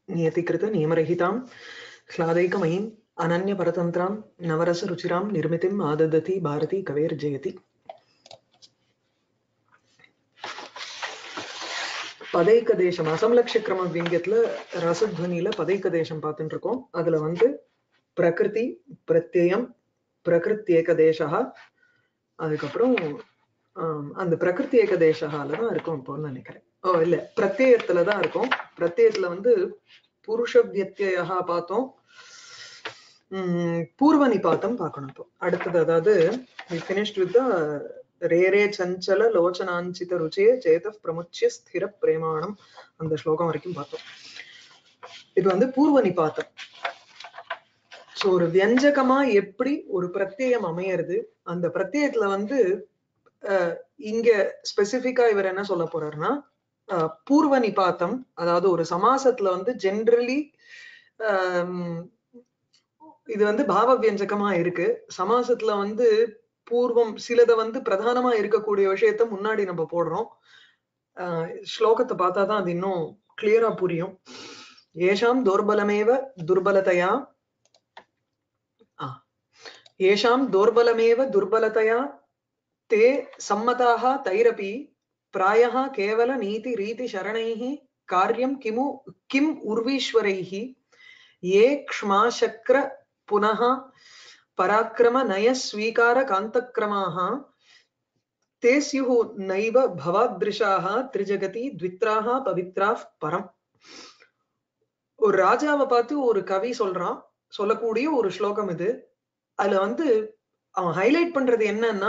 नियतिकृत नियमरहितां ह्लादैकमयीम् अनन्यपरतन्त्रां नवरसरुचिरां निर्मितिम् आददति भारती कवेर्जयति பதைக்க தேசம் அசம்லக்ஷ கிரம வியங்கத்துல ரசத்வனியில பதைக்க தேசம் பார்த்துட்டு இருக்கோம் அதுல வந்து பிரகிருதி பிரத்யயம் பிரகிருத்தியேக தேசா அதுக்கப்புறம் ஆம், அந்த பிரகிருதி ஏக தேசகால தான் இருக்கும் இப்போன்னு நினைக்கிறேன் ஓ இல்ல பிரத்யயத்துல தான் இருக்கும் பிரத்யயத்துல வந்து புருஷ வியத்தியா பார்த்தோம் உம் பூர்வ நிபாத்தம் பார்க்கணும் இப்போ அடுத்தது அதாவது finished with the ரேரே சஞ்சல லோச்சனாஞ்சித ருச்சே சேத பிரமுச்சிய ஸ்திர பிரேமாணம் அந்த ஸ்லோகம் வரைக்கும் பார்த்தோம் இது வந்து பூர்வ நிபாத்தம் சோ ஒரு வியஞ்சகமா எப்படி ஒரு பிரத்யயம் அமையறது அந்த பிரத்யயத்துல வந்து அஹ், இங்க ஸ்பெசிபிக்கா இவர் என்ன சொல்ல போறாருன்னா அஹ், பூர்வ நிபாத்தம் அதாவது ஒரு சமாசத்துல வந்து ஜென்ரலி இது வந்து பாவ வியஞ்சகமா இருக்கு சமாசத்துல வந்து பூர்வம் சிலத வந்து பிரதானமா இருக்கக்கூடிய விஷயத்த முன்னாடி நம்ம போடுறோம் ஆஹ் ஸ்லோகத்தை பார்த்தாதான் அது இன்னும் கிளியரா புரியும் ஏஷாம் தோர்பலமேவ துர்பலதையா ஆ. ஏஷாம் தோர்பலமேவ துர்பலதையா தே சம்மதாக தைரபி பிராயः கேவல நீதி ரீதி சரணைः காரியம் கிமு கிம் உர்வீஸ்வரைः ये क्ष्माशक्र पुनः पराक्रम नय स्वीकार कान्तक्रमाः ते स्युः नैव भवादृशाः त्रिजगति द्वित्राः पवित्राः பரம் ஒரு ராஜாவை பார்த்து ஒரு கவி சொல்றான் சொல்லக்கூடிய ஒரு ஸ்லோகம் இது அதுல வந்து அவன் ஹைலைட் பண்றது என்னன்னா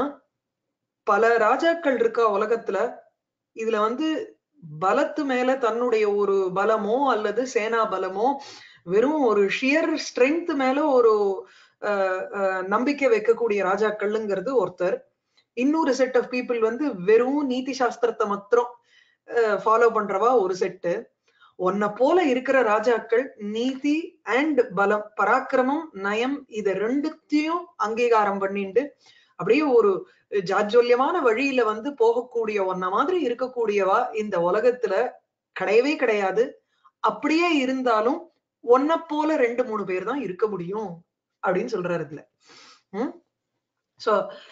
பல ராஜாக்கள் இருக்கா உலகத்துல இதுல வந்து பலத்து மேல தன்னுடைய ஒரு பலமோ அல்லது சேனா பலமோ வெறும் ஒரு ஷியர் ஸ்ட்ரென்த் மேல ஒரு அஹ், அஹ், நம்பிக்கை வைக்கக்கூடிய ராஜாக்கள்ங்கிறது ஒருத்தர் இன்னொரு செட் ஆஃப் பீப்புள் வந்து வெறும் நீதி சாஸ்திரத்தை மாத்திரம் ஃபாலோ பண்றவா ஒரு செட்டு உன்னை போல இருக்கிற ராஜாக்கள் நீதி அண்ட் பலம் பராக்கிரமம் நயம் இத ரெண்டுத்தையும் அங்கீகாரம் பண்ணிண்டு அப்படியே ஒரு ஜாஜ்வல்யமான வழியில வந்து போகக்கூடிய ஒன்ன மாதிரி இருக்கக்கூடியவா இந்த உலகத்துல கிடையவே கிடையாது அப்படியே இருந்தாலும் ஒன்ன போல ரெண்டு மூணு பேர் தான் இருக்க முடியும் அப்படின்னு சொல்றாரு இதுல உம் சோ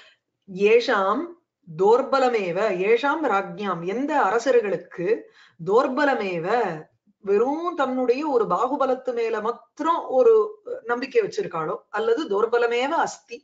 ஏஷாம் தோர்பலமேவ ஏஷாம் ராஜ்ஞாம் எந்த அரசர்களுக்கு தோர்பலமேவ வெறும் தன்னுடைய ஒரு பாகுபலத்து மேல மாத்திரம் ஒரு நம்பிக்கை வச்சிருக்காளோ அல்லது தோர்பலமேவ அஸ்தி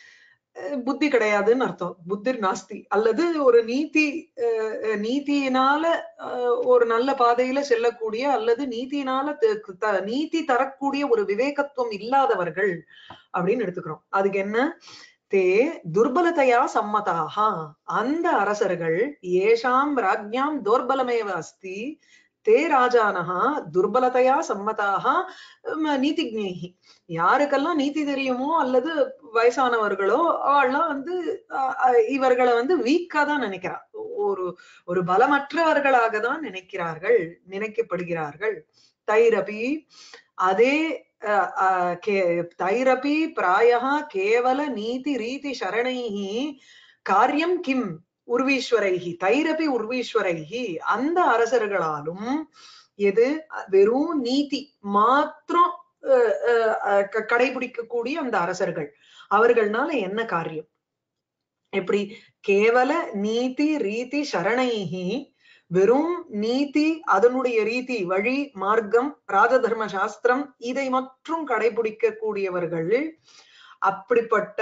அஹ் புத்தி கிடையாதுன்னு அர்த்தம் புத்திர் நாஸ்தி அல்லது ஒரு நீதி அஹ் அஹ் நீதியினால அஹ் ஒரு நல்ல பாதையில செல்லக்கூடிய அல்லது நீதியினால த- த- நீதி தரக்கூடிய ஒரு விவேகத்துவம் இல்லாதவர்கள் அப்படின்னு எடுத்துக்கிறோம் அதுக்கு என்ன தே துர்பலதையா சம்மதாக அந்த அரசர்கள் ஏஷாம் ராஜ்ஞாம் தோர்பலமேவ அஸ்தி தே ராஜானஹா துர்பலதையா சம்மதாக நீதிஜ்ஞேகி யாருக்கெல்லாம் நீதி தெரியுமோ அல்லது வயசானவர்களோ அவெல்லாம் வந்து அஹ், அஹ், இவர்களை வந்து வீக்கா தான் நினைக்கிறா ஒரு ஒரு பலமற்றவர்களாக தான் நினைக்கிறார்கள் நினைக்கப்படுகிறார்கள் தைரபி அதே அஹ், அஹ், கே- தைரபி பிராயः கேவல நீதி ரீதி சரணைஹி காரியம் கிம் உர்வீஸ்வரைஹி தைரபி உர்வீஸ்வரைஹி அந்த அரசர்களாலும் எது வெறும் நீதி மாத்திரம் அஹ், அஹ், அஹ், க- கடைபிடிக்கக்கூடிய அந்த அரசர்கள் அவர்கள்னால என்ன காரியம் எப்படி கேவல நீதி ரீதி சரணைஹி வெறும் நீதி அதனுடைய ரீதி வழி மார்க்கம் ராஜதர்ம சாஸ்திரம் இதை மற்றும் கடைபிடிக்க கூடியவர்கள் அப்படிப்பட்ட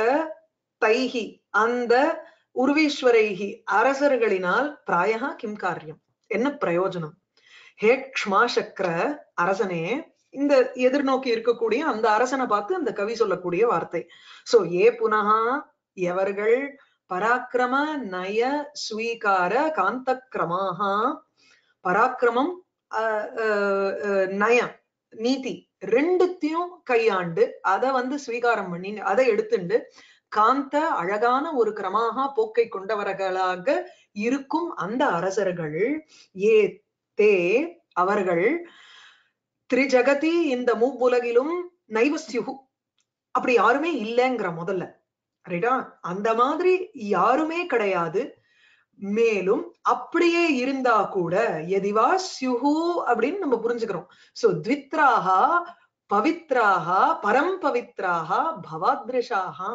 தைஹி அந்த உருவீஸ்வரைஹி அரசர்களினால் பிராயகா கிம் காரியம் என்ன பிரயோஜனம் ஹே க்ஷ்மாசக்கர அரசனே இந்த எதிர்நோக்கி இருக்கக்கூடிய அந்த அரசனை பார்த்து அந்த கவி சொல்லக்கூடிய வார்த்தை சோ ஏ புனகா எவர்கள் பராக்கிரம நய ஸ்வீகார காந்தக்கிரமாக பராக்கிரமம் அஹ், அஹ், அஹ், நயம் நீதி ரெண்டுத்தையும் கையாண்டு அதை வந்து ஸ்வீகாரம் பண்ணி அதை எடுத்துண்டு காந்த அழகான ஒரு கிரமாக போக்கை கொண்டவர்களாக இருக்கும் அந்த அரசர்கள் ஏ தே அவர்கள் திரிஜகதி இந்த மூவுலகிலும் நைவஸ்யுகு அப்படி யாருமே இல்லைங்கிற முதல்ல ரைட்டா அந்த மாதிரி யாருமே கிடையாது மேலும் அப்படியே இருந்தா கூட எதிவா ஸ்யுஹு அப்படின்னு நம்ம புரிஞ்சுக்கிறோம் சோ த்வித்ராஹா பவித்ராஹா பரம் பவித்ராஹா பவாத்ரிஷாஹா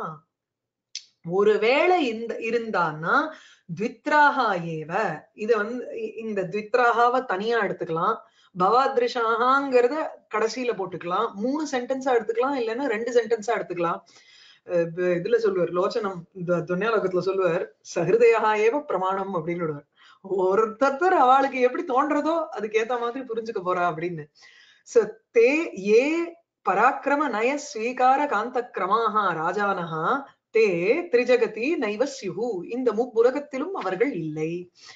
ஒருவேளை இந்த இருந்தான்னா த்வித்ராஹா ஏவ இத வந்து இ- இந்த த்வித்ராஹாவை தனியா எடுத்துக்கலாம் பவாத்ரிஷாங்கிறத கடைசியில போட்டுக்கலாம் மூணு சென்டென்ஸா எடுத்துக்கலாம் இல்லைன்னா ரெண்டு சென்டென்ஸா எடுத்துக்கலாம் அஹ் இப்ப இதுல சொல்லுவார் லோச்சனம் இந்த துன்யாலோகத்துல சொல்லுவார் சஹிருதயா ஏவ பிரமாணம் அப்படின்னு விடுவார் ஒருத்தர் அவளுக்கு எப்படி தோன்றதோ அதுக்கு ஏத்த மாதிரி புரிஞ்சுக்க போறா அப்படின்னு சோ தே ஏ பராக்கிரம நய ஸ்வீகார காந்த கிரமாக ராஜானஹா தே திரிஜகதி நைவ ஸ்யுஹு இந்த முப்புலகத்திலும் அவர்கள் இல்லை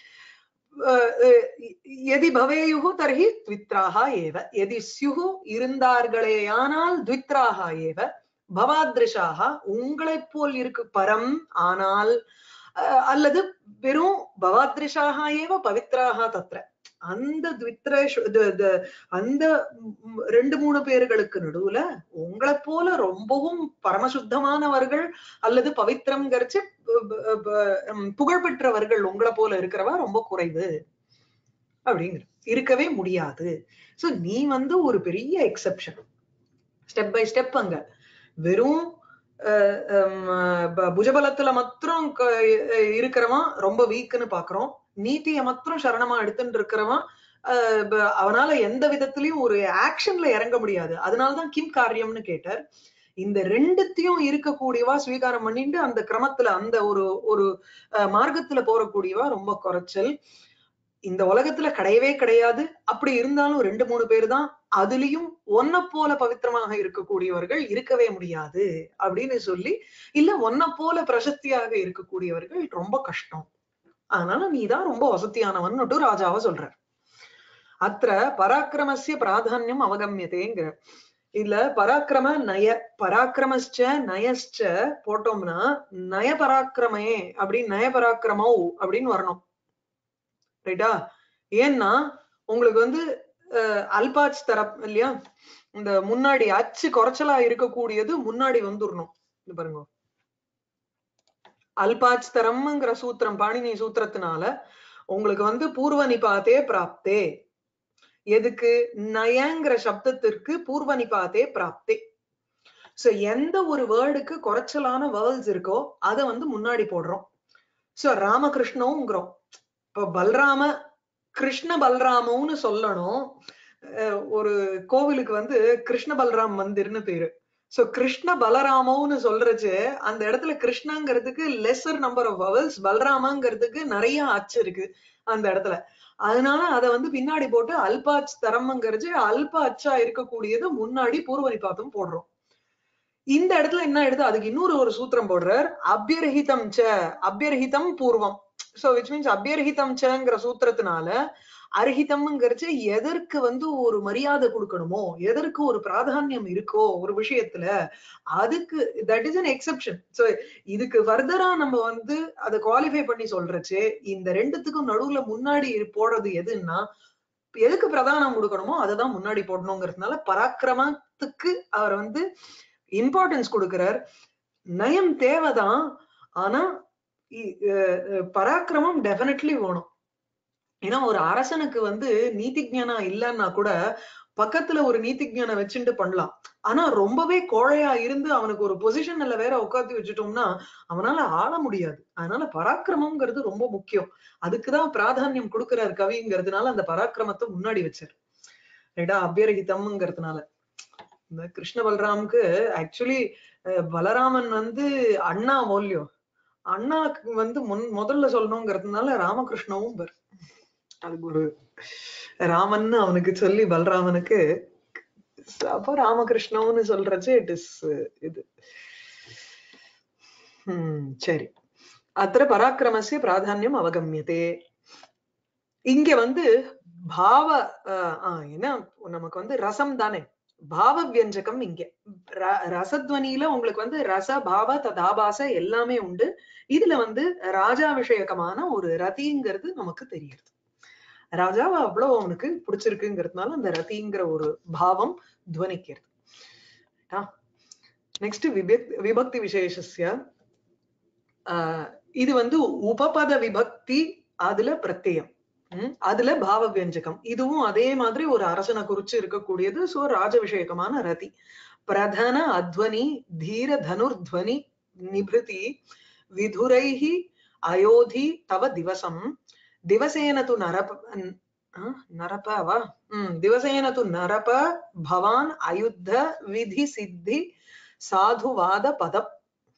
அஹ் அஹ் எதி பவேயுஹு தர்ஹி த்வித்ராஹா ஏவ எதி ஸ்யுஹு இருந்தார்களேயானால் த்வித்ராஹா ஏவ பவாத்ரிஷாக உங்களைப் போல் இருக்கு பரம் ஆனால் அஹ், அல்லது வெறும் பவாத்ரிஷாக ஏவ பவித்ராக தத்ர அந்த த்வித்ரேஷு த- த- அந்த ம், ரெண்டு மூணு பேர்களுக்கு நடுவுல உங்களைப் போல ரொம்பவும் பரமசுத்தமானவர்கள் அல்லது பவித்திரம்ங்கிறச்சு ப- ப- ப- ம், புகழ்பெற்றவர்கள் உங்களை போல இருக்கிறவா ரொம்ப குறைவு அப்படிங்கிற இருக்கவே முடியாது சோ நீ வந்து ஒரு பெரிய எக்ஸெப்ஷன் ஸ்டெப் பை ஸ்டெப் அங்க வெறும் அஹ், ஹம், ப- புஜபலத்துல மாத்திரம் க- அஹ் இருக்கிறவன் ரொம்ப வீக்குன்னு பாக்குறோம் நீதியை மாத்திரம் சரணமா எடுத்துட்டு இருக்கிறவன் அஹ், ப- அவனால எந்த விதத்திலயும் ஒரு ஆக்ஷன்ல இறங்க முடியாது அதனாலதான் கிம் காரியம்னு கேட்டார் இந்த ரெண்டுத்தையும் இருக்கக்கூடியவா ஸ்வீகாரம் பண்ணிட்டு அந்த கிரமத்துல அந்த ஒரு ஒரு அஹ், மார்க்கத்துல போறக்கூடியவா ரொம்ப குறைச்சல் இந்த உலகத்துல கிடையவே கிடையாது அப்படி இருந்தாலும் ரெண்டு மூணு பேர் தான் அதுலயும் ஒன்ன போல பவித்திரமாக இருக்கக்கூடியவர்கள் இருக்கவே முடியாது அப்படின்னு சொல்லி இல்ல ஒன்ன போல பிரசக்தியாக இருக்கக்கூடியவர்கள் ரொம்ப கஷ்டம் அதனால நீதான் ரொம்ப வசதியானவன் ராஜாவை சொல்றார் அத்த பராக்கிரமஸ்ய பிராதான்யம் அவகமியதேங்கிற இதுல பராக்கிரம நய பராக்கிரமஸ்ச நயஸ்ச போட்டோம்னா நய பராக்கிரமே அப்படின்னு நய பராக்கிரமோ அப்படின்னு வரணும் ரைட்டா ஏன்னா உங்களுக்கு வந்து அஹ், அல்பாச் தரப் இல்லையா இந்த முன்னாடி அச்சு குறைச்சலா இருக்கக்கூடியது முன்னாடி வந்துடணும் இது பாருங்க அல்பாச் தரம்ங்கிற சூத்திரம் பாணினி சூத்திரத்தினால உங்களுக்கு வந்து பூர்வ நிபாத்தே பிராப்தே எதுக்கு நயங்கிற சப்தத்திற்கு பூர்வ நிபாத்தே பிராப்தே சோ எந்த ஒரு வேர்டுக்கு குறைச்சலான வேர்ல்ஸ் இருக்கோ அதை வந்து முன்னாடி போடுறோம் சோ ராமகிருஷ்ணவுங்கிறோம் இப்ப பல்ராம கிருஷ்ண பல்ராமம்னு சொல்லணும் அஹ் ஒரு கோவிலுக்கு வந்து கிருஷ்ண பல்ராம் மந்திர்னு பேரு சோ கிருஷ்ண பலராமம்னு சொல்றச்சு அந்த இடத்துல கிருஷ்ணங்கிறதுக்கு லெசர் நம்பர் ஆஃப் வவல்ஸ் பல்ராமங்கிறதுக்கு நிறைய அச்சு இருக்கு அந்த இடத்துல அதனால அத வந்து பின்னாடி போட்டு அல்பாச் தரம்ங்கிறது அல்ப அச்சா இருக்கக்கூடியது முன்னாடி பூர்வ நிபாத்தம் போடுறோம் இந்த இடத்துல என்ன ஆயிடுது அதுக்கு இன்னொரு ஒரு சூத்திரம் போடுறார் அபியர்ஹிதம் ச அபியர்ஹிதம் பூர்வம் சோ விச் மீன்ஸ் அபியர்ஹிதம் சங்கிற சூத்திரத்தினால அர்ஹிதம்ங்கிறச்சு எதற்கு வந்து ஒரு மரியாதை கொடுக்கணுமோ எதற்கு ஒரு பிராதானியம் இருக்கோ ஒரு விஷயத்துல அதுக்கு that is an exception so இதுக்கு ஃபர்தரா நம்ம வந்து அதை குவாலிஃபை பண்ணி சொல்றச்சு இந்த ரெண்டுத்துக்கும் நடுவுல முன்னாடி இரு- போடுறது எதுன்னா எதுக்கு பிரதானம் கொடுக்கணுமோ அததான் முன்னாடி போடணுங்கிறதுனால பராக்கிரமத்துக்கு அவர் வந்து இம்பார்ட்டன்ஸ் கொடுக்கிறார் நயம் தேவைதான் ஆனா இ- அஹ் அஹ் பராக்கிரமம் டெஃபினெட்லி வேணும் ஏன்னா ஒரு அரசனுக்கு வந்து நீதி ஞானம் இல்லைன்னா கூட பக்கத்துல ஒரு நீதி ஞானம் வச்சுட்டு பண்ணலாம் ஆனா ரொம்பவே கோழையா இருந்து அவனுக்கு ஒரு பொசிஷன்ல வேற உட்காந்து வச்சுட்டோம்னா அவனால ஆள முடியாது அதனால பராக்கிரமம்ங்கிறது ரொம்ப முக்கியம் அதுக்குதான் பிராதானியம் கொடுக்கிறார் கவிங்கிறதுனால அந்த பராக்கிரமத்தை முன்னாடி வச்சார் ரைட்டா அபியரகிதம்ங்கிறதுனால இந்த கிருஷ்ண பலராமுக்கு ஆக்சுவலி பலராமன் வந்து அண்ணா மோல்யம் அண்ணாக்கு வந்து முன் முதல்ல சொல்லணுங்கிறதுனால ராமகிருஷ்ணவும் பேர் அதுக்கு ஒரு ராமன் அவனுக்கு சொல்லி பலராமனுக்கு அப்போ ராமகிருஷ்ணவுன்னு சொல்றச்சு இட் இஸ் இது ஹம் சரி அத்திர பராக்கிரமசிய பிராதானியம் அவகமியதே இங்க வந்து பாவ ஆஹ் ஆஹ் என்ன நமக்கு வந்து ரசம் தானே பாவ வியஞ்சகம் இங்க ர- ரசத்வனியில உங்களுக்கு வந்து ரச பாவ ததாபாச எல்லாமே உண்டு இதுல வந்து ராஜா விஷயகமான ஒரு ரதிங்கிறது நமக்கு தெரியுது ராஜாவை அவ்வளவு அவனுக்கு பிடிச்சிருக்குங்கிறதுனால அந்த ரதிங்கிற ஒரு பாவம் துவனிக்கிறது நெக்ஸ்ட் விபக் விபக்தி விசேஷஸ்ய ஆஹ் இது வந்து உபபத விபக்தி அதுல பிரத்யம் ம், அதுல பாவ வியஞ்சகம் இதுவும் அதே மாதிரி ஒரு அரசனை குறிச்சு இருக்கக்கூடியது சோ ராஜவிஷேகமான ரதி பிரதன அத்வனி தீர தனுர்த்வனி நிபிருதி விதுரைஹி அயோத்தி தவ திவசம் திவசேன து நரப ஆ, நரப வா ம் திவசேன து நரப பவான் அயுத்த விதி சித்தி சாதுவாத பதம்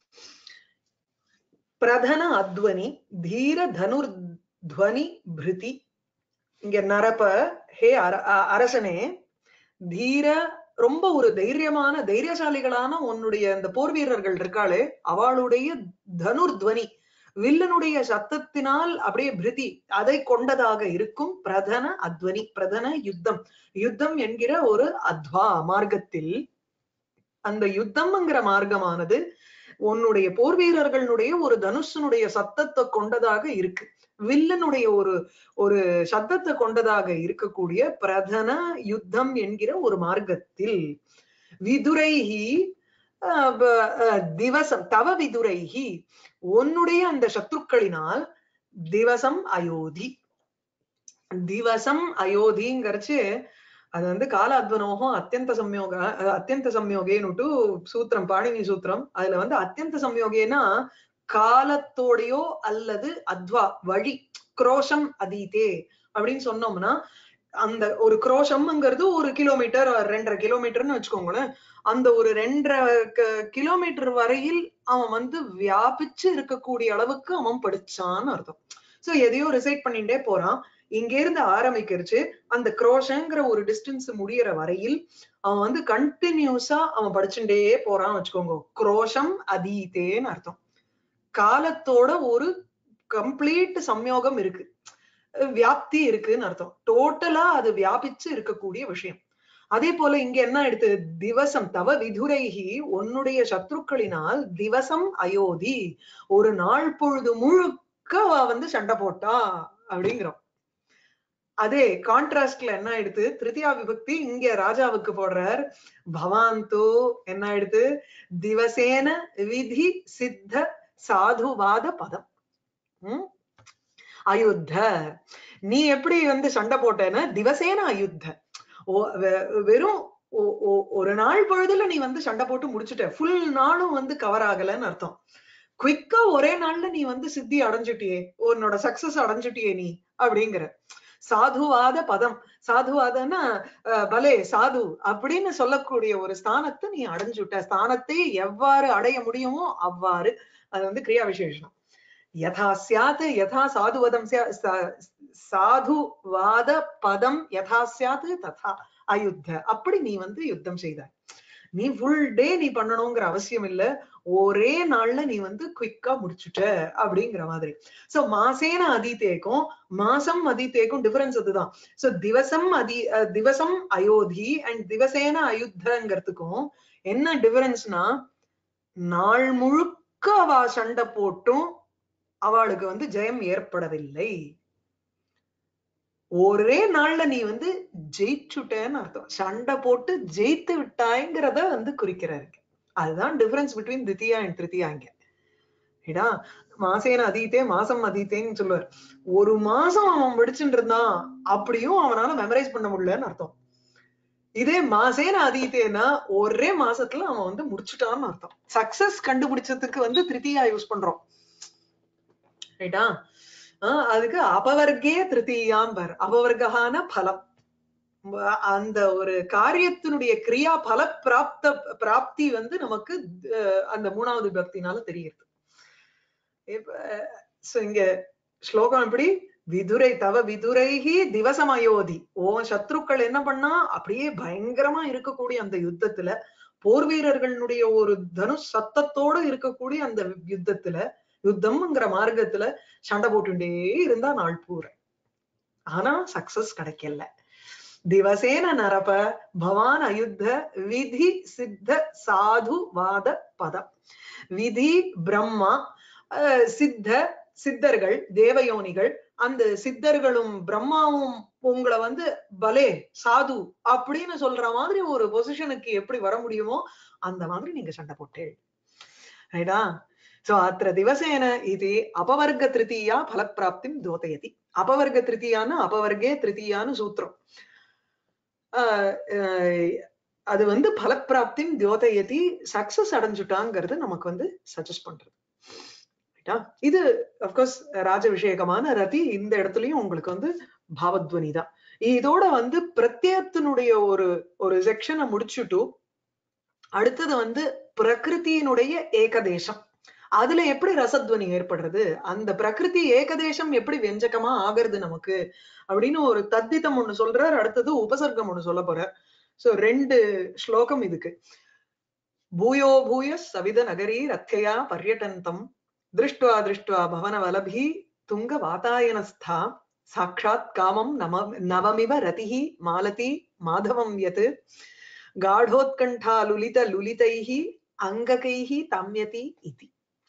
பிரதன அத்வனி தீர தனுர்த்வனி பிருதி இங்க நரப ஹே அர- அ- அரசனே தீர ரொம்ப ஒரு தைரியமான தைரியசாலிகளான உன்னுடைய அந்த போர் வீரர்கள் இருக்காளே அவளுடைய தனுர்த்வனி வில்லனுடைய சத்தத்தினால் அப்படியே பிரிதி அதை கொண்டதாக இருக்கும் பிரதன அத்வனி பிரதன யுத்தம் யுத்தம் என்கிற ஒரு அத்வா மார்க்கத்தில் அந்த யுத்தம்ங்கிற மார்க்கமானது உன்னுடைய போர் வீரர்களுடைய ஒரு தனுஷனுடைய சத்தத்தை கொண்டதாக இருக்கு வில்லனுடைய ஒரு ஒரு சத்தத்தை கொண்டதாக இருக்கக்கூடிய பிரதன யுத்தம் என்கிற ஒரு மார்க்கத்தில் விதுரைஹி அஹ், ப- அஹ், திவசம் தவ விதுரைஹி உன்னுடைய அந்த சத்ருக்களினால் திவசம் அயோத்தி திவசம் அயோத்திங்கிறச்சு அது வந்து காலாத்வனோகம் அத்தியந்த சம்யோக அஹ், அத்தியந்த சம்யோகேனுட்டு சூத்திரம் பாணினி சூத்திரம் அதுல வந்து அத்தியந்த சம்யோகேனா காலத்தோடையோ அல்லது அத்வா வழி குரோஷம் அதீதே அப்படின்னு சொன்னோம்னா அந்த ஒரு குரோஷம்ங்கிறது ஒரு கிலோமீட்டர் ரெண்டரை கிலோமீட்டர்னு வச்சுக்கோங்களேன் அந்த ஒரு ரெண்டரை க- கிலோமீட்டர் வரையில் அவன் வந்து வியாபிச்சு இருக்கக்கூடிய அளவுக்கு அவன் படிச்சான்னு அர்த்தம் சோ எதையோ ரிசைட் பண்ணிட்டே போறான் இங்க இருந்து ஆரம்பிக்கிறச்சு அந்த குரோஷங்கிற ஒரு டிஸ்டன்ஸ் முடியற வரையில் அவன் வந்து கண்டினியூஸா அவன் படிச்சுட்டே போறான்னு வச்சுக்கோங்க குரோஷம் அதீதேன்னு அர்த்தம் காலத்தோட ஒரு கம்ப்ளீட் சம்யோகம் இருக்கு அஹ் வியாப்தி இருக்குன்னு அர்த்தம் டோட்டலா அது வியாபிச்சு இருக்கக்கூடிய விஷயம் அதே போல இங்க என்ன எடுத்து திவசம் தவ விதுரைகி உன்னுடைய சத்ருக்களினால் திவசம் அயோத்தி ஒரு நாள் பொழுது முழுக்க அவ வந்து சண்டை போட்டா அப்படிங்கிறோம் அதே கான்ட்ராஸ்ட்ல என்ன எடுத்து திருத்தியா விபக்தி இங்க ராஜாவுக்கு போடுறார் பவாந்தோ என்ன எடுத்து திவசேன விதி சித்த சாதுவாத பதம் உம் அயுத்த நீ எப்படி வந்து சண்டை போட்டேன்னா திவசேன அயுத்த ஓ வெ- வெறும் ஒ- ஒ- ஒரு நாள் பொழுதுல நீ வந்து சண்டை போட்டு முடிச்சுட்ட ஃபுல் நாளும் வந்து கவர் ஆகலைன்னு அர்த்தம் குவிக்கா ஒரே நாள்ல நீ வந்து சித்தி அடைஞ்சுட்டியே உன்னோட சக்சஸ் அடைஞ்சுட்டியே நீ அப்படிங்கிற சாதுவாத பதம் சாதுவாதன்னா அஹ், பலே சாது அப்படின்னு சொல்லக்கூடிய ஒரு ஸ்தானத்தை நீ அடைஞ்சுட்ட ஸ்தானத்தை எவ்வாறு அடைய முடியுமோ அவ்வாறு அது வந்து கிரியா விசேஷனம் யதா சியாத் யதா சாதுவதம் சியா- சா- சாதுவாத பதம் யதா சியாத் ததா அயுத்த அப்படி நீ வந்து யுத்தம் செய்தாய் நீ ஃபுல் டே நீ பண்ணணுங்கிற அவசியம் இல்ல ஒரே நாள்ல நீ வந்து குயிக்கா முடிச்சுட்ட அப்படிங்கிற மாதிரி சோ மாசேன அதிதேக்கும் மாசம் அதிதேக்கும் டிஃபரன்ஸ் அதுதான் சோ திவசம் அதி அஹ், திவசம் அயோத்தி அண்ட் திவசேன அயுத்தங்கிறதுக்கும் என்ன டிஃபரன்ஸ்னா நாள் முழுக்க அவ சண்டை போட்டும் அவளுக்கு வந்து ஜெயம் ஏற்படவில்லை ஒரே நாள்ல நீ வந்து ஜெயிச்சுட்டேன்னு அர்த்தம் சண்டை போட்டு ஜெயித்து விட்டாய்ங்கிறத வந்து குறிக்கிறாரு அதுதான் டிஃபரன்ஸ் பிட்வீன் தித்தியா அண்ட் திருத்தியா இங்க ஏடா மாசேன அதீத்தே மாசம் அதீத்தேன்னு சொல்லுவார் ஒரு மாசம் அவன் படிச்சுட்டு இருந்தான் அப்படியும் அவனால மெமரைஸ் பண்ண முடியலன்னு அர்த்தம் இதே மாசேன அதீத்தேனா ஒரே மாசத்துல அவன் வந்து முடிச்சுட்டான்னு அர்த்தம் சக்சஸ் கண்டுபிடிச்சதுக்கு வந்து திருத்தியா யூஸ் பண்றோம் ரைட்டா ஆஹ் அதுக்கு அபவர்க்கே திருத்தீயாம் பர் அபவர்க்கான பலம் வ- அந்த ஒரு காரியத்தினுடைய கிரியா பல பிராப்த பிராப்தி வந்து நமக்கு அஹ், அந்த மூணாவது பக்தினால தெரியுது இப்ப so இங்க ஸ்லோகம் எப்படி விதுரை தவ விதுரைகி திவசம் அயோத்தி ஓ சத்ருக்கள் என்ன பண்ணா அப்படியே பயங்கரமா இருக்கக்கூடிய அந்த யுத்தத்துல போர் வீரர்களுடைய ஒரு தனுஷ் சத்தத்தோட இருக்கக்கூடிய அந்த யுத்தத்துல யுத்தம்ங்கிற மார்க்கத்துல சண்டை போட்டுட்டே இருந்தா நாள் பூரா ஆனா சக்சஸ் கிடைக்கல திவசேன நரப பவான் அயுத்த விதி சித்த சாது வாத பதம் விதி பிரம்மா அஹ், சித்த சித்தர்கள் தேவயோனிகள் அந்த சித்தர்களும் பிரம்மாவும் உங்களை வந்து பலே சாது அப்படின்னு சொல்ற மாதிரி ஒரு பொசிஷனுக்கு எப்படி வர முடியுமோ அந்த மாதிரி நீங்க சண்டை போட்டே ரைட்டா சோ அத்திர திவசேன இது அபவர்க்க திருத்தீயா பலப்பிராப்திம் தோதயதி அபவர்க்க திருத்தீயான்னு அபவர்க்கே திருத்தீயான்னு சூத்திரம் ஆஹ் ஆஹ் அது வந்து பலப்பிராப்திம் தியோதயதி சக்சஸ் அடைஞ்சுட்டாங்கிறது நமக்கு வந்து சஜஸ்ட் பண்றது ரைட்டா இது அப்கோர்ஸ் ராஜவிஷேகமான ரதி இந்த இடத்துலயும் உங்களுக்கு வந்து பாவத்வனி தான் இதோட வந்து பிரத்யத்தினுடைய ஒரு ஒரு செக்ஷனை முடிச்சுட்டு அடுத்தது வந்து பிரகிருதியினுடைய ஏகதேசம் அதுல எப்படி ரசத்வனி ஏற்படுறது அந்த பிரகிருதி ஏகதேசம் எப்படி வெஞ்சகமா ஆகிறது நமக்கு அப்படின்னு ஒரு தத்தித்தம் ஒண்ணு சொல்றார் அடுத்தது உபசர்க்கம் ஒண்ணு சொல்ல போறார் சோ ரெண்டு ஸ்லோகம் இதுக்கு பூயோ பூய சவித நகரி ரத்யயா பர்யட்டந்தம் திருஷ்டுவா திருஷ்டுவா பவன வலபி துங்க வாதாயனஸ்தா சாட்சாத் காமம் நம நவமிவ ரதிஹி மாலதி மாதவம் யத் காடோத்கண்டா லுலித லுலிதைஹி அங்ககைஹி தம்யதி இதி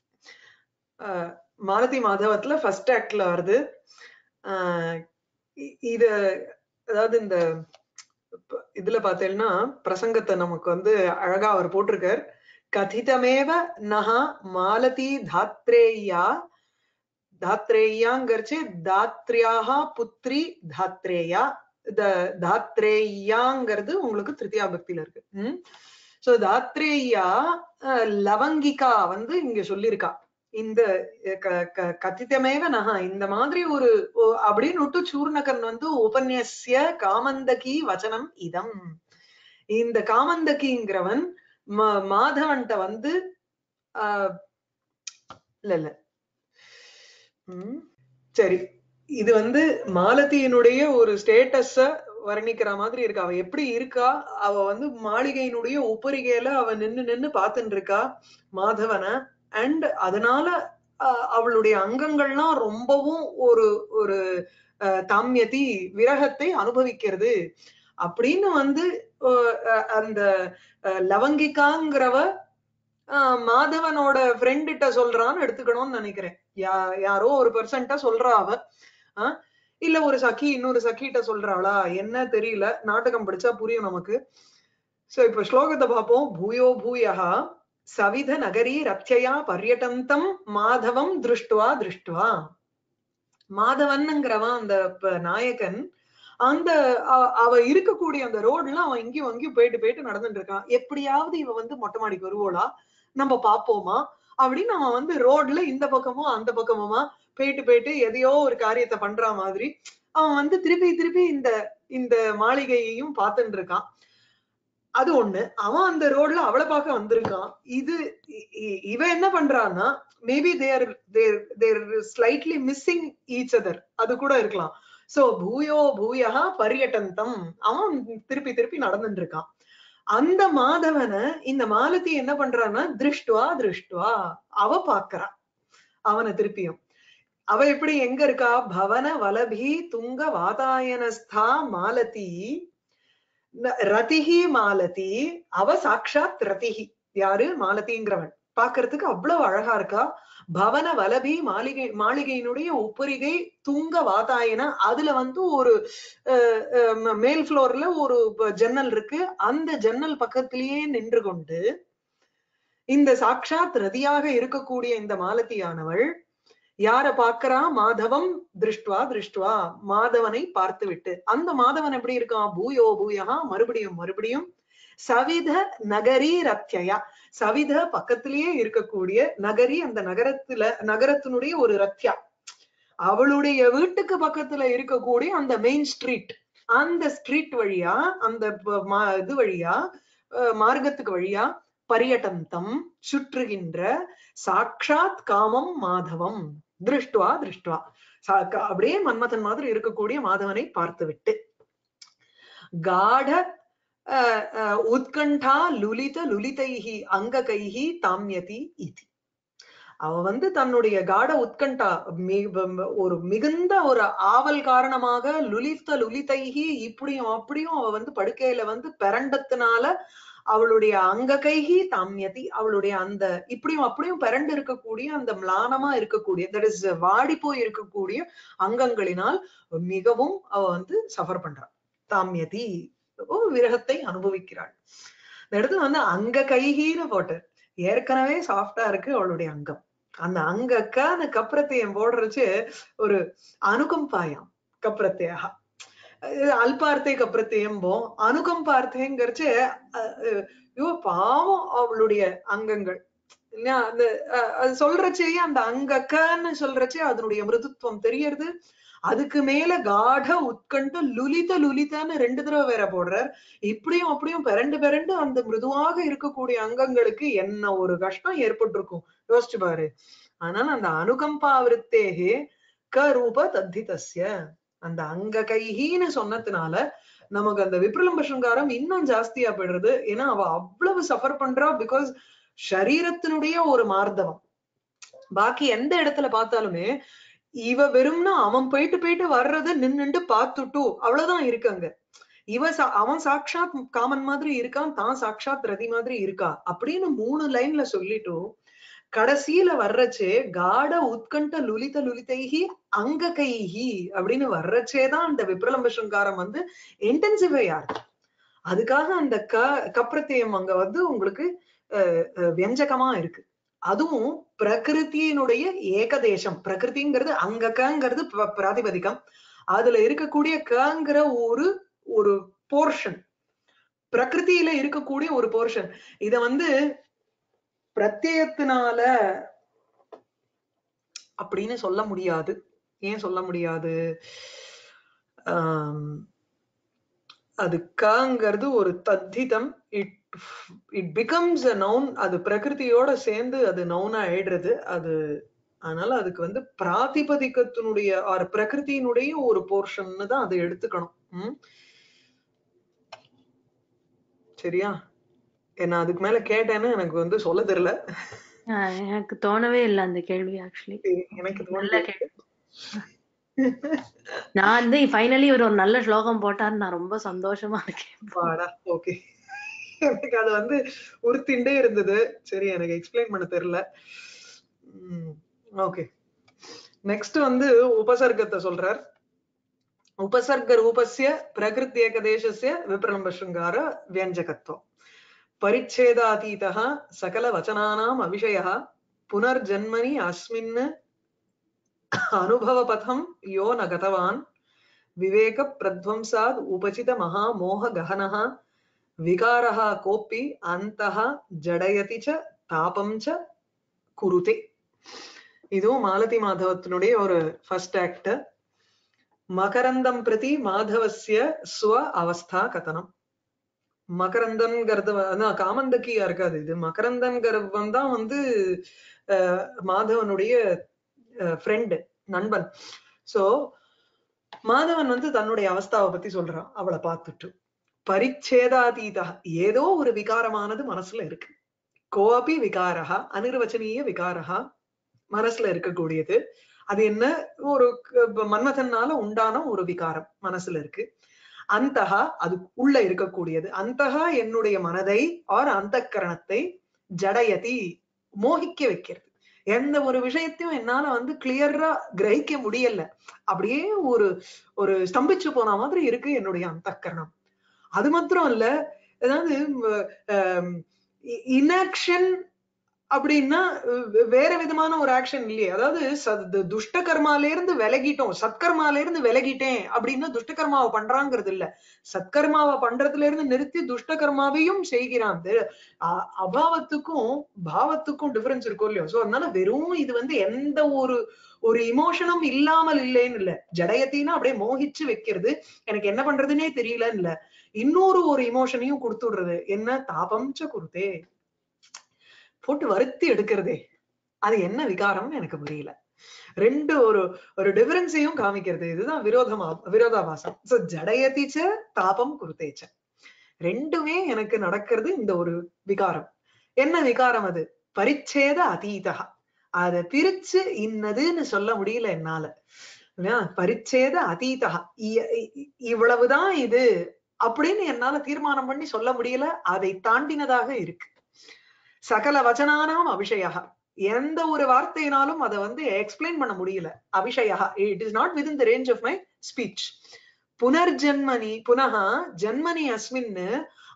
ஆஹ் மாலதி மாதவத்துல ஃபர்ஸ்ட் ஆக்ட்ல வருது ஆஹ் இ- இது அதாவது இந்த ப- இதுல பார்த்தேன்னா பிரசங்கத்தை நமக்கு வந்து அழகா அவர் போட்டிருக்கார் கதிதமேவ நஹா மாலதி தாத்ரேயா தாத்ரேயாங்கிறச்சு தாத்ரியாக புத்ரி தாத்ரேயா இந்த தாத்ரேயாங்கிறது உங்களுக்கு திருத்தியா பக்தியில இருக்கு உம் சோ தாத்ரேயா அஹ், லவங்கிகா வந்து இங்க சொல்லியிருக்கா இந்த அஹ், க- க- கதிதமேவ நகா இந்த மாதிரி ஒரு ஒ- அப்படின்னு விட்டு சூர்ணகன் வந்து உபன்யசிய காமந்தகி வச்சனம் இதம் இந்த காமந்தகிங்கிறவன் ம- மாதவன்ட்ட வந்து ஆஹ் இல்ல இல்ல உம் சரி இது வந்து மாலதியினுடைய ஒரு ஸ்டேட்டஸ வர்ணிக்கிற மாதிரி இருக்கு அவ எப்படி இருக்கா அவ வந்து மாளிகையினுடைய உப்பரிகையில அவ நின்னு நின்னு பார்த்துட்டு இருக்கா மாதவனை அண்ட் அதனால அஹ், அவளுடைய அங்கங்கள்லாம் ரொம்பவும் ஒரு ஒரு அஹ், தாமியதி விரகத்தை அனுபவிக்கிறது அப்படின்னு வந்து அஹ், அஹ், அந்த அஹ், லவங்கிகாங்கிறவ ஆஹ் மாதவனோட ஃப்ரெண்டிட்ட சொல்றான்னு எடுத்துக்கணும்னு நினைக்கிறேன் யா யாரோ ஒரு பர்சன்ட்ட சொல்றா அவ ஆஹ் இல்ல ஒரு சखी இன்னொரு சखीட்ட சொல்றாளா என்ன தெரியல நாடகம் படிச்சா புரியும் நமக்கு சோ இப்ப ஸ்லோகத்தை பார்ப்போம் பூயோ பூயஹா சவித நகரி ரத்யயா பர்யட்டந்தம் மாதவம் திருஷ்டுவா திருஷ்டுவா மாதவன்ங்கிறவன் அந்த ப- நாயகன் அந்த அ- அவ இருக்கக்கூடிய அந்த ரோட்ல அவன் இங்கேயும் அங்கேயும் போயிட்டு போயிட்டு நடந்துட்டு இருக்கான் எப்படியாவது இவ வந்து மொட்டை மாடிக்கு வருவோளா நம்ம பாப்போமா அப்படின்னு அவன் வந்து ரோட்ல இந்த பக்கமும் அந்த பக்கமுமா போயிட்டு போயிட்டு எதையோ ஒரு காரியத்தை பண்ற மாதிரி அவன் வந்து திருப்பி திருப்பி இந்த இந்த மாளிகையையும் பார்த்துட்டு இருக்கான் அது ஒண்ணு அவன் அந்த ரோட்ல அவளை பார்க்க வந்திருக்கான் இது இ- இ- இவ என்ன பண்றான்னா maybe there there there slightly missing each other அது கூட இருக்கலாம் சோ பூயோ பூயகா பரியட்டந்தம் அவன் திருப்பி திருப்பி நடந்துட்டு இருக்கான் அந்த மாதவனை இந்த மாலதி என்ன பண்றான்னா திருஷ்டுவா திருஷ்டுவா அவ பாக்குறா அவனை திருப்பியும் அவ எப்படி எங்க இருக்கா பவன வலபி துங்க வாதாயனஸ்தா மாலதி ந- ரதிஹி மாலதி அவ சாக்ஷாத் ரதிஹி யாரு மாலதிங்கிறவன் பாக்குறதுக்கு அவ்வளவு அழகா இருக்கா பவன வலபி மாளிகை மாளிகையினுடைய உப்பரிகை தூங்க வாதாயன அதுல வந்து ஒரு அஹ், அஹ், ம- மேல் ஃப்ளோர்ல ஒரு ப- ஜன்னல் இருக்கு அந்த ஜன்னல் பக்கத்திலேயே நின்று கொண்டு இந்த சாக்ஷாத் ரதியாக இருக்கக்கூடிய இந்த மாலதியானவள் யார பாக்குறா மாதவம் திருஷ்டுவா திருஷ்டுவா மாதவனை பார்த்து விட்டு அந்த மாதவன் எப்படி இருக்கான் பூயோ பூயகா மறுபடியும் மறுபடியும் சவித நகரி ரத்யயா சவித பக்கத்திலேயே இருக்கக்கூடிய நகரி அந்த நகரத்துல நகரத்தினுடைய ஒரு ரத்யா அவளுடைய வீட்டுக்கு பக்கத்துல இருக்கக்கூடிய அந்த மெயின் ஸ்ட்ரீட் அந்த ஸ்ட்ரீட் வழியா அந்த ப- மா- இது வழியா அஹ், மார்க்கத்துக்கு வழியா பரியட்டந்தம் சுற்றுகின்ற சாக்ஷாத் காமம் மாதவம் திருஷ்டுவா திருஷ்டுவா சா- க- அப்படியே மன்மதன் மாதிரி இருக்கக்கூடிய மாதவனை பார்த்துவிட்டு காட அஹ், அஹ், உத்கண்டா லுலித லுலிதைஹி அங்ககைஹி தாமியதி இதி அவ வந்து தன்னுடைய காட உத்கண்டா மி- வ- ஒரு மிகுந்த ஒரு ஆவல் காரணமாக லுலித்த லுலிதைஹி இப்படியும் அப்படியும் அவ வந்து படுக்கையில வந்து பிறண்டத்தினால அவளுடைய அங்க கைகி தாமியதி அவளுடைய அந்த இப்படியும் அப்படியும் பிறண்டு இருக்கக்கூடிய அந்த மிளானமா இருக்கக்கூடிய தட் இஸ் வாடி போய் இருக்கக்கூடிய அங்கங்களினால் மிகவும் அவ வந்து சஃபர் பண்றா தாமியதி ஓ விரகத்தை அனுபவிக்கிறாள் இந்த இடத்துல வந்து அங்க கைகின்னு போட்டு ஏற்கனவே சாஃப்டா இருக்கு அவளுடைய அங்கம் அந்த அங்கக்கான கப்ரத்தையம் போடுறச்சு ஒரு அனுகம்பாயம் கப்ரத்தையா அல்பார்த்தை கப்ரத்தையம்போம் அனுகம்பார்த்தைங்கிறச்சு ஐயோ பாவம் அவளுடைய அங்கங்கள் இல்லையா அந்த அஹ், அது சொல்றச்சேயே அந்த அங்கக்கன்னு சொல்றச்சே அதனுடைய மிருதுத்துவம் தெரியறது அதுக்கு மேல காட உட்கண்டு லுலித லுலிதன்னு ரெண்டு தடவை வேற போடுறார் இப்படியும் அப்படியும் பிறண்டு பிறண்டு அந்த மிருதுவாக இருக்கக்கூடிய அங்கங்களுக்கு என்ன ஒரு கஷ்டம் ஏற்பட்டிருக்கும் யோசிச்சு பாரு அதனால அந்த அனுகம்பா விருத்தேகே க ரூப தத்திதஸ்ய அந்த அங்க கைஹின்னு சொன்னதுனால நமக்கு அந்த விப்ரலம்ப சிருங்காரம் இன்னும் ஜாஸ்தியா போயிடுறது ஏன்னா அவ அவ்வளவு சஃபர் பண்றா பிகாஸ் சரீரத்தினுடைய ஒரு மார்தவம் பாக்கி எந்த இடத்துல பார்த்தாலுமே இவ வெறும்னா அவன் போயிட்டு போயிட்டு வர்றது நின்னுட்டு பார்த்துட்டு அவ்வளவுதான் இருக்காங்க இவ சா- அவன் சாட்சாத் காமன் மாதிரி இருக்கான் தான் சாட்சாத் ரதி மாதிரி இருக்கா அப்படின்னு மூணு லைன்ல சொல்லிட்டு கடைசியில வர்றச்சே காட உத்கண்ட லுலித லுலிதைஹி அங்க கைஹி அப்படின்னு வர்றச்சேதான் அந்த விப்ரலம்ப சிருங்காரம் வந்து இன்டென்சிஃபை ஆகுது அதுக்காக அந்த க கப்ரத்தியம் அங்க வந்து உங்களுக்கு அஹ், அஹ், வியஞ்சகமா இருக்கு அதுவும் பிரகிருத்தியினுடைய ஏகதேசம் பிரகிருதிங்கிறது அங்க கங்கிறது பிர- பிராதிபதிகம் அதுல இருக்கக்கூடிய கங்கிற ஒரு ஒரு போர்ஷன் பிரகிருதியில இருக்கக்கூடிய ஒரு போர்ஷன் இத வந்து பிரத்யத்தினால அப்படின்னு சொல்ல முடியாது ஏன் சொல்ல முடியாது ஆம், அது காங்கிறது ஒரு தத்திதம் it it becomes a noun அது பிரகிருதியோட சேர்ந்து அது நவுனா ஆயிடுறது அது அதனால அதுக்கு வந்து பிராதிபதிக்கத்தினுடைய ஆர் பிரகிருதியினுடைய ஒரு போர்ஷன்னு தான் அதை எடுத்துக்கணும் ம்? சரியா என்ன அதுக்கு மேல கேட்டேன்னு எனக்கு வந்து சொல்ல தெரியல ஆஹ் எனக்கு தோணவே இல்லை அந்த கேள்வி ஆக்சுவலி சரி, எனக்கு நல்ல தோணுது கேள்வி நான் வந்து ஃபைனலி ஒரு ஒரு நல்ல ஸ்லோகம் போட்டான்னு நான் ரொம்ப சந்தோஷமா இருக்கேன் வாடா ஓகே எனக்கு அது வந்து உறுத்திண்டே இருந்தது சரி எனக்கு எக்ஸ்பிளைன் பண்ண தெரியல ஓகே நெக்ஸ்ட் வந்து உபசர்க்கத்தை சொல்றார் உபசர்க ரூபஸ்ய பிரகிருத் ஏகதேசஸ்ய விப்ரலம்ப சிருங்கார வியஞ்சகத்துவம் परिच्छेदातीतः सकलवचनानाम् अविषयः पुनर्जन्मनि अस्मिन् अनुभवपथं यो न गतवान् विवेकप्रध्वंसात् उपचितमहामोहगहनः विकारः कोऽपि अन्तः जडयति च तापं च कुरुते இதுவும் மாலதி மாதவத்தினுடைய ஒரு ஃபர்ஸ்ட் ஆக்ட் மகரந்தம் பிரதி மாதவசிய ஸ்வ அவஸ்தா கதனம் மகரந்தன்கிறது வ- அதான் காமந்தக்கியா இருக்காது இது மகரந்தன்கிறவன் தான் வந்து அஹ், மாதவனுடைய ஃப்ரெண்டு நண்பன் சோ மாதவன் வந்து தன்னுடைய அவஸ்தாவை பத்தி சொல்றான் அவளை பார்த்துட்டு பரிச்சேதாதீதா ஏதோ ஒரு விகாரமானது மனசுல இருக்கு கோபி விகாரஹா அனிர்வச்சனீய விகாரஹா மனசுல இருக்கக்கூடியது அது என்ன ஒரு க- மன்மதனால உண்டான ஒரு விகாரம் மனசுல இருக்கு அந்தகா அது உள்ள இருக்கக்கூடியது அந்தகா என்னுடைய மனதை ஆர் அந்தக்கரணத்தை ஜடயதி மோகிக்க வைக்கிறது எந்த ஒரு விஷயத்தையும் என்னால வந்து கிளியரா கிரகிக்க முடியல அப்படியே ஒரு ஒரு ஸ்தம்பிச்சு போன மாதிரி இருக்கு என்னுடைய அந்தக்கரணம் அது மாத்திரம் இல்ல அதாவது இன்ஆக்ஷன் அப்படின்னா வே- வேற விதமான ஒரு ஆக்ஷன் இல்லையே அதாவது சத்- து- துஷ்ட கர்மால இருந்து விலகிட்டோம் சத்கர்மால இருந்து விலகிட்டேன் அப்படின்னா துஷ்ட கர்மாவை பண்றாங்கிறது இல்ல சத்கர்மாவை பண்றதுல இருந்து நிறுத்தி துஷ்ட கர்மாவையும் செய்கிறான் அது அ- அபாவத்துக்கும் பாவத்துக்கும் டிஃபரன்ஸ் இருக்கும் இல்லையோ சோ அதனால வெறும் இது வந்து எந்த ஒரு ஒரு இமோஷனும் இல்லாமல் இல்லைன்னு இல்ல ஜடயத்தின்னா அப்படியே மோகிச்சு வைக்கிறது எனக்கு என்ன பண்றதுன்னே தெரியலன்னு இல்ல இன்னொரு ஒரு இமோஷனையும் கொடுத்து விடுறது என்ன தாபம்ச்ச குருதே போட்டு வருத்தி எடுக்கிறதே அது என்ன விகாரம்னு எனக்கு புரியல ரெண்டு ஒரு ஒரு டிஃபரன்ஸையும் காமிக்கிறது இதுதான் விரோதமா விரோதாபாசம் சோ ஜடயதிச்ச தாபம் குருத்தேச்ச ரெண்டுமே எனக்கு நடக்கிறது இந்த ஒரு விகாரம் என்ன விகாரம் அது பரிச்சேத அதீதா அத பிரிச்சு இன்னதுன்னு சொல்ல முடியல என்னால இல்லையா? பரிச்சேத அதீதா இ- இ- இவ்வளவுதான் இது அப்படின்னு என்னால தீர்மானம் பண்ணி சொல்ல முடியல அதை தாண்டினதாக இருக்கு சகல வச்சனானாம் அபிஷயா எந்த ஒரு வார்த்தையினாலும் அதை வந்து எக்ஸ்பிளைன் பண்ண முடியல அபிஷயா it is not with the range of my speech புனர்ஜன்மனி புனः ஜன்மனி அஸ்மின்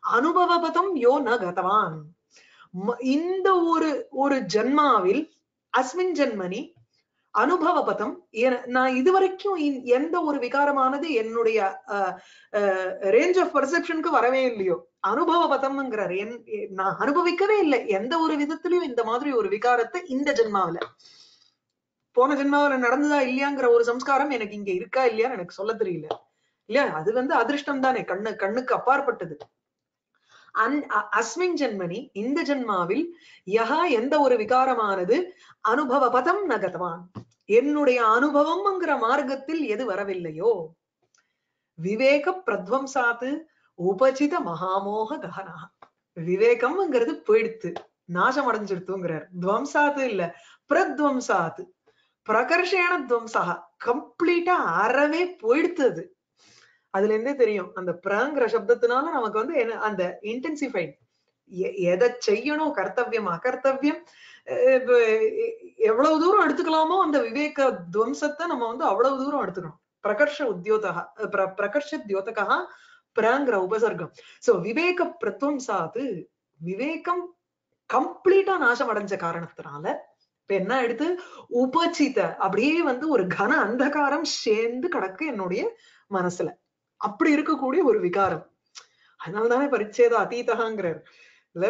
அனுபவபதம் யோ ந கதவான் ம- இந்த ஒரு ஒரு ஜன்மாவில் அஸ்மின் ஜென்மனி அனுபவ பதம் என- நான் இதுவரைக்கும் இந்- எந்த ஒரு விகாரமானது என்னுடைய ரேஞ்ச் ஆஃப் பர்செப்ஷனுக்கு வரவே இல்லையோ அனுபவ பதம்ங்கிறார் என் எ- நான் அனுபவிக்கவே இல்லை எந்த ஒரு விதத்திலயும் இந்த மாதிரி ஒரு விகாரத்தை இந்த ஜென்மாவில போன ஜென்மாவில நடந்ததா இல்லையாங்கிற ஒரு சம்ஸ்காரம் எனக்கு இங்க இருக்கா இல்லையான்னு எனக்கு சொல்ல தெரியல இல்லையா அது வந்து அதிர்ஷ்டம் தானே கண்ணு கண்ணுக்கு அப்பாற்பட்டது அன் அ- அஸ்மின் ஜென்மனி இந்த ஜென்மாவில் யஹா எந்த ஒரு விகாரமானது அனுபவ பதம் நகதவான் என்னுடைய அனுபவம்ங்கிற மார்க்கத்தில் எது வரவில்லையோ விவேக பிரத்வம்சாத்து உபசித மகாமோக ககனா விவேகம்ங்கிறது போயிடுத்து நாசம் அடைஞ்சிடுத்துங்கிறார் துவம்சாத்து இல்ல பிரத்வம்சாத்து பிரகர்ஷேன துவம்சா கம்ப்ளீட்டா அறவே போயிடுத்தது அதுல இருந்தே தெரியும் அந்த பிரங்கிற சப்தத்தினால நமக்கு வந்து என்ன அந்த இன்டென்சிஃபைட் எதை செய்யணும் கர்த்தவியம் அகர்த்தவியம் அஹ் இப்ப எ- எவ்வளவு தூரம் எடுத்துக்கலாமோ அந்த விவேக துவம்சத்தை நம்ம வந்து அவ்வளவு தூரம் எடுத்துக்கணும் பிரகர்ஷ உத்தியோதகா அஹ் பிர- பிரகர்ஷ தியோதகா பிரங்கிற உபசர்க்கம் சோ விவேக பிரத்வம்சாது விவேகம் கம்ப்ளீட்டா நாசம் அடைஞ்ச காரணத்தினால இப்ப என்ன எடுத்து உபசித அப்படியே வந்து ஒரு கன அந்தகாரம் சேர்ந்து கிடக்கு என்னுடைய மனசுல அப்படி இருக்கக்கூடிய ஒரு விகாரம் அதனாலதானே பரிச்சேத அதீதகாங்கிறார் இல்ல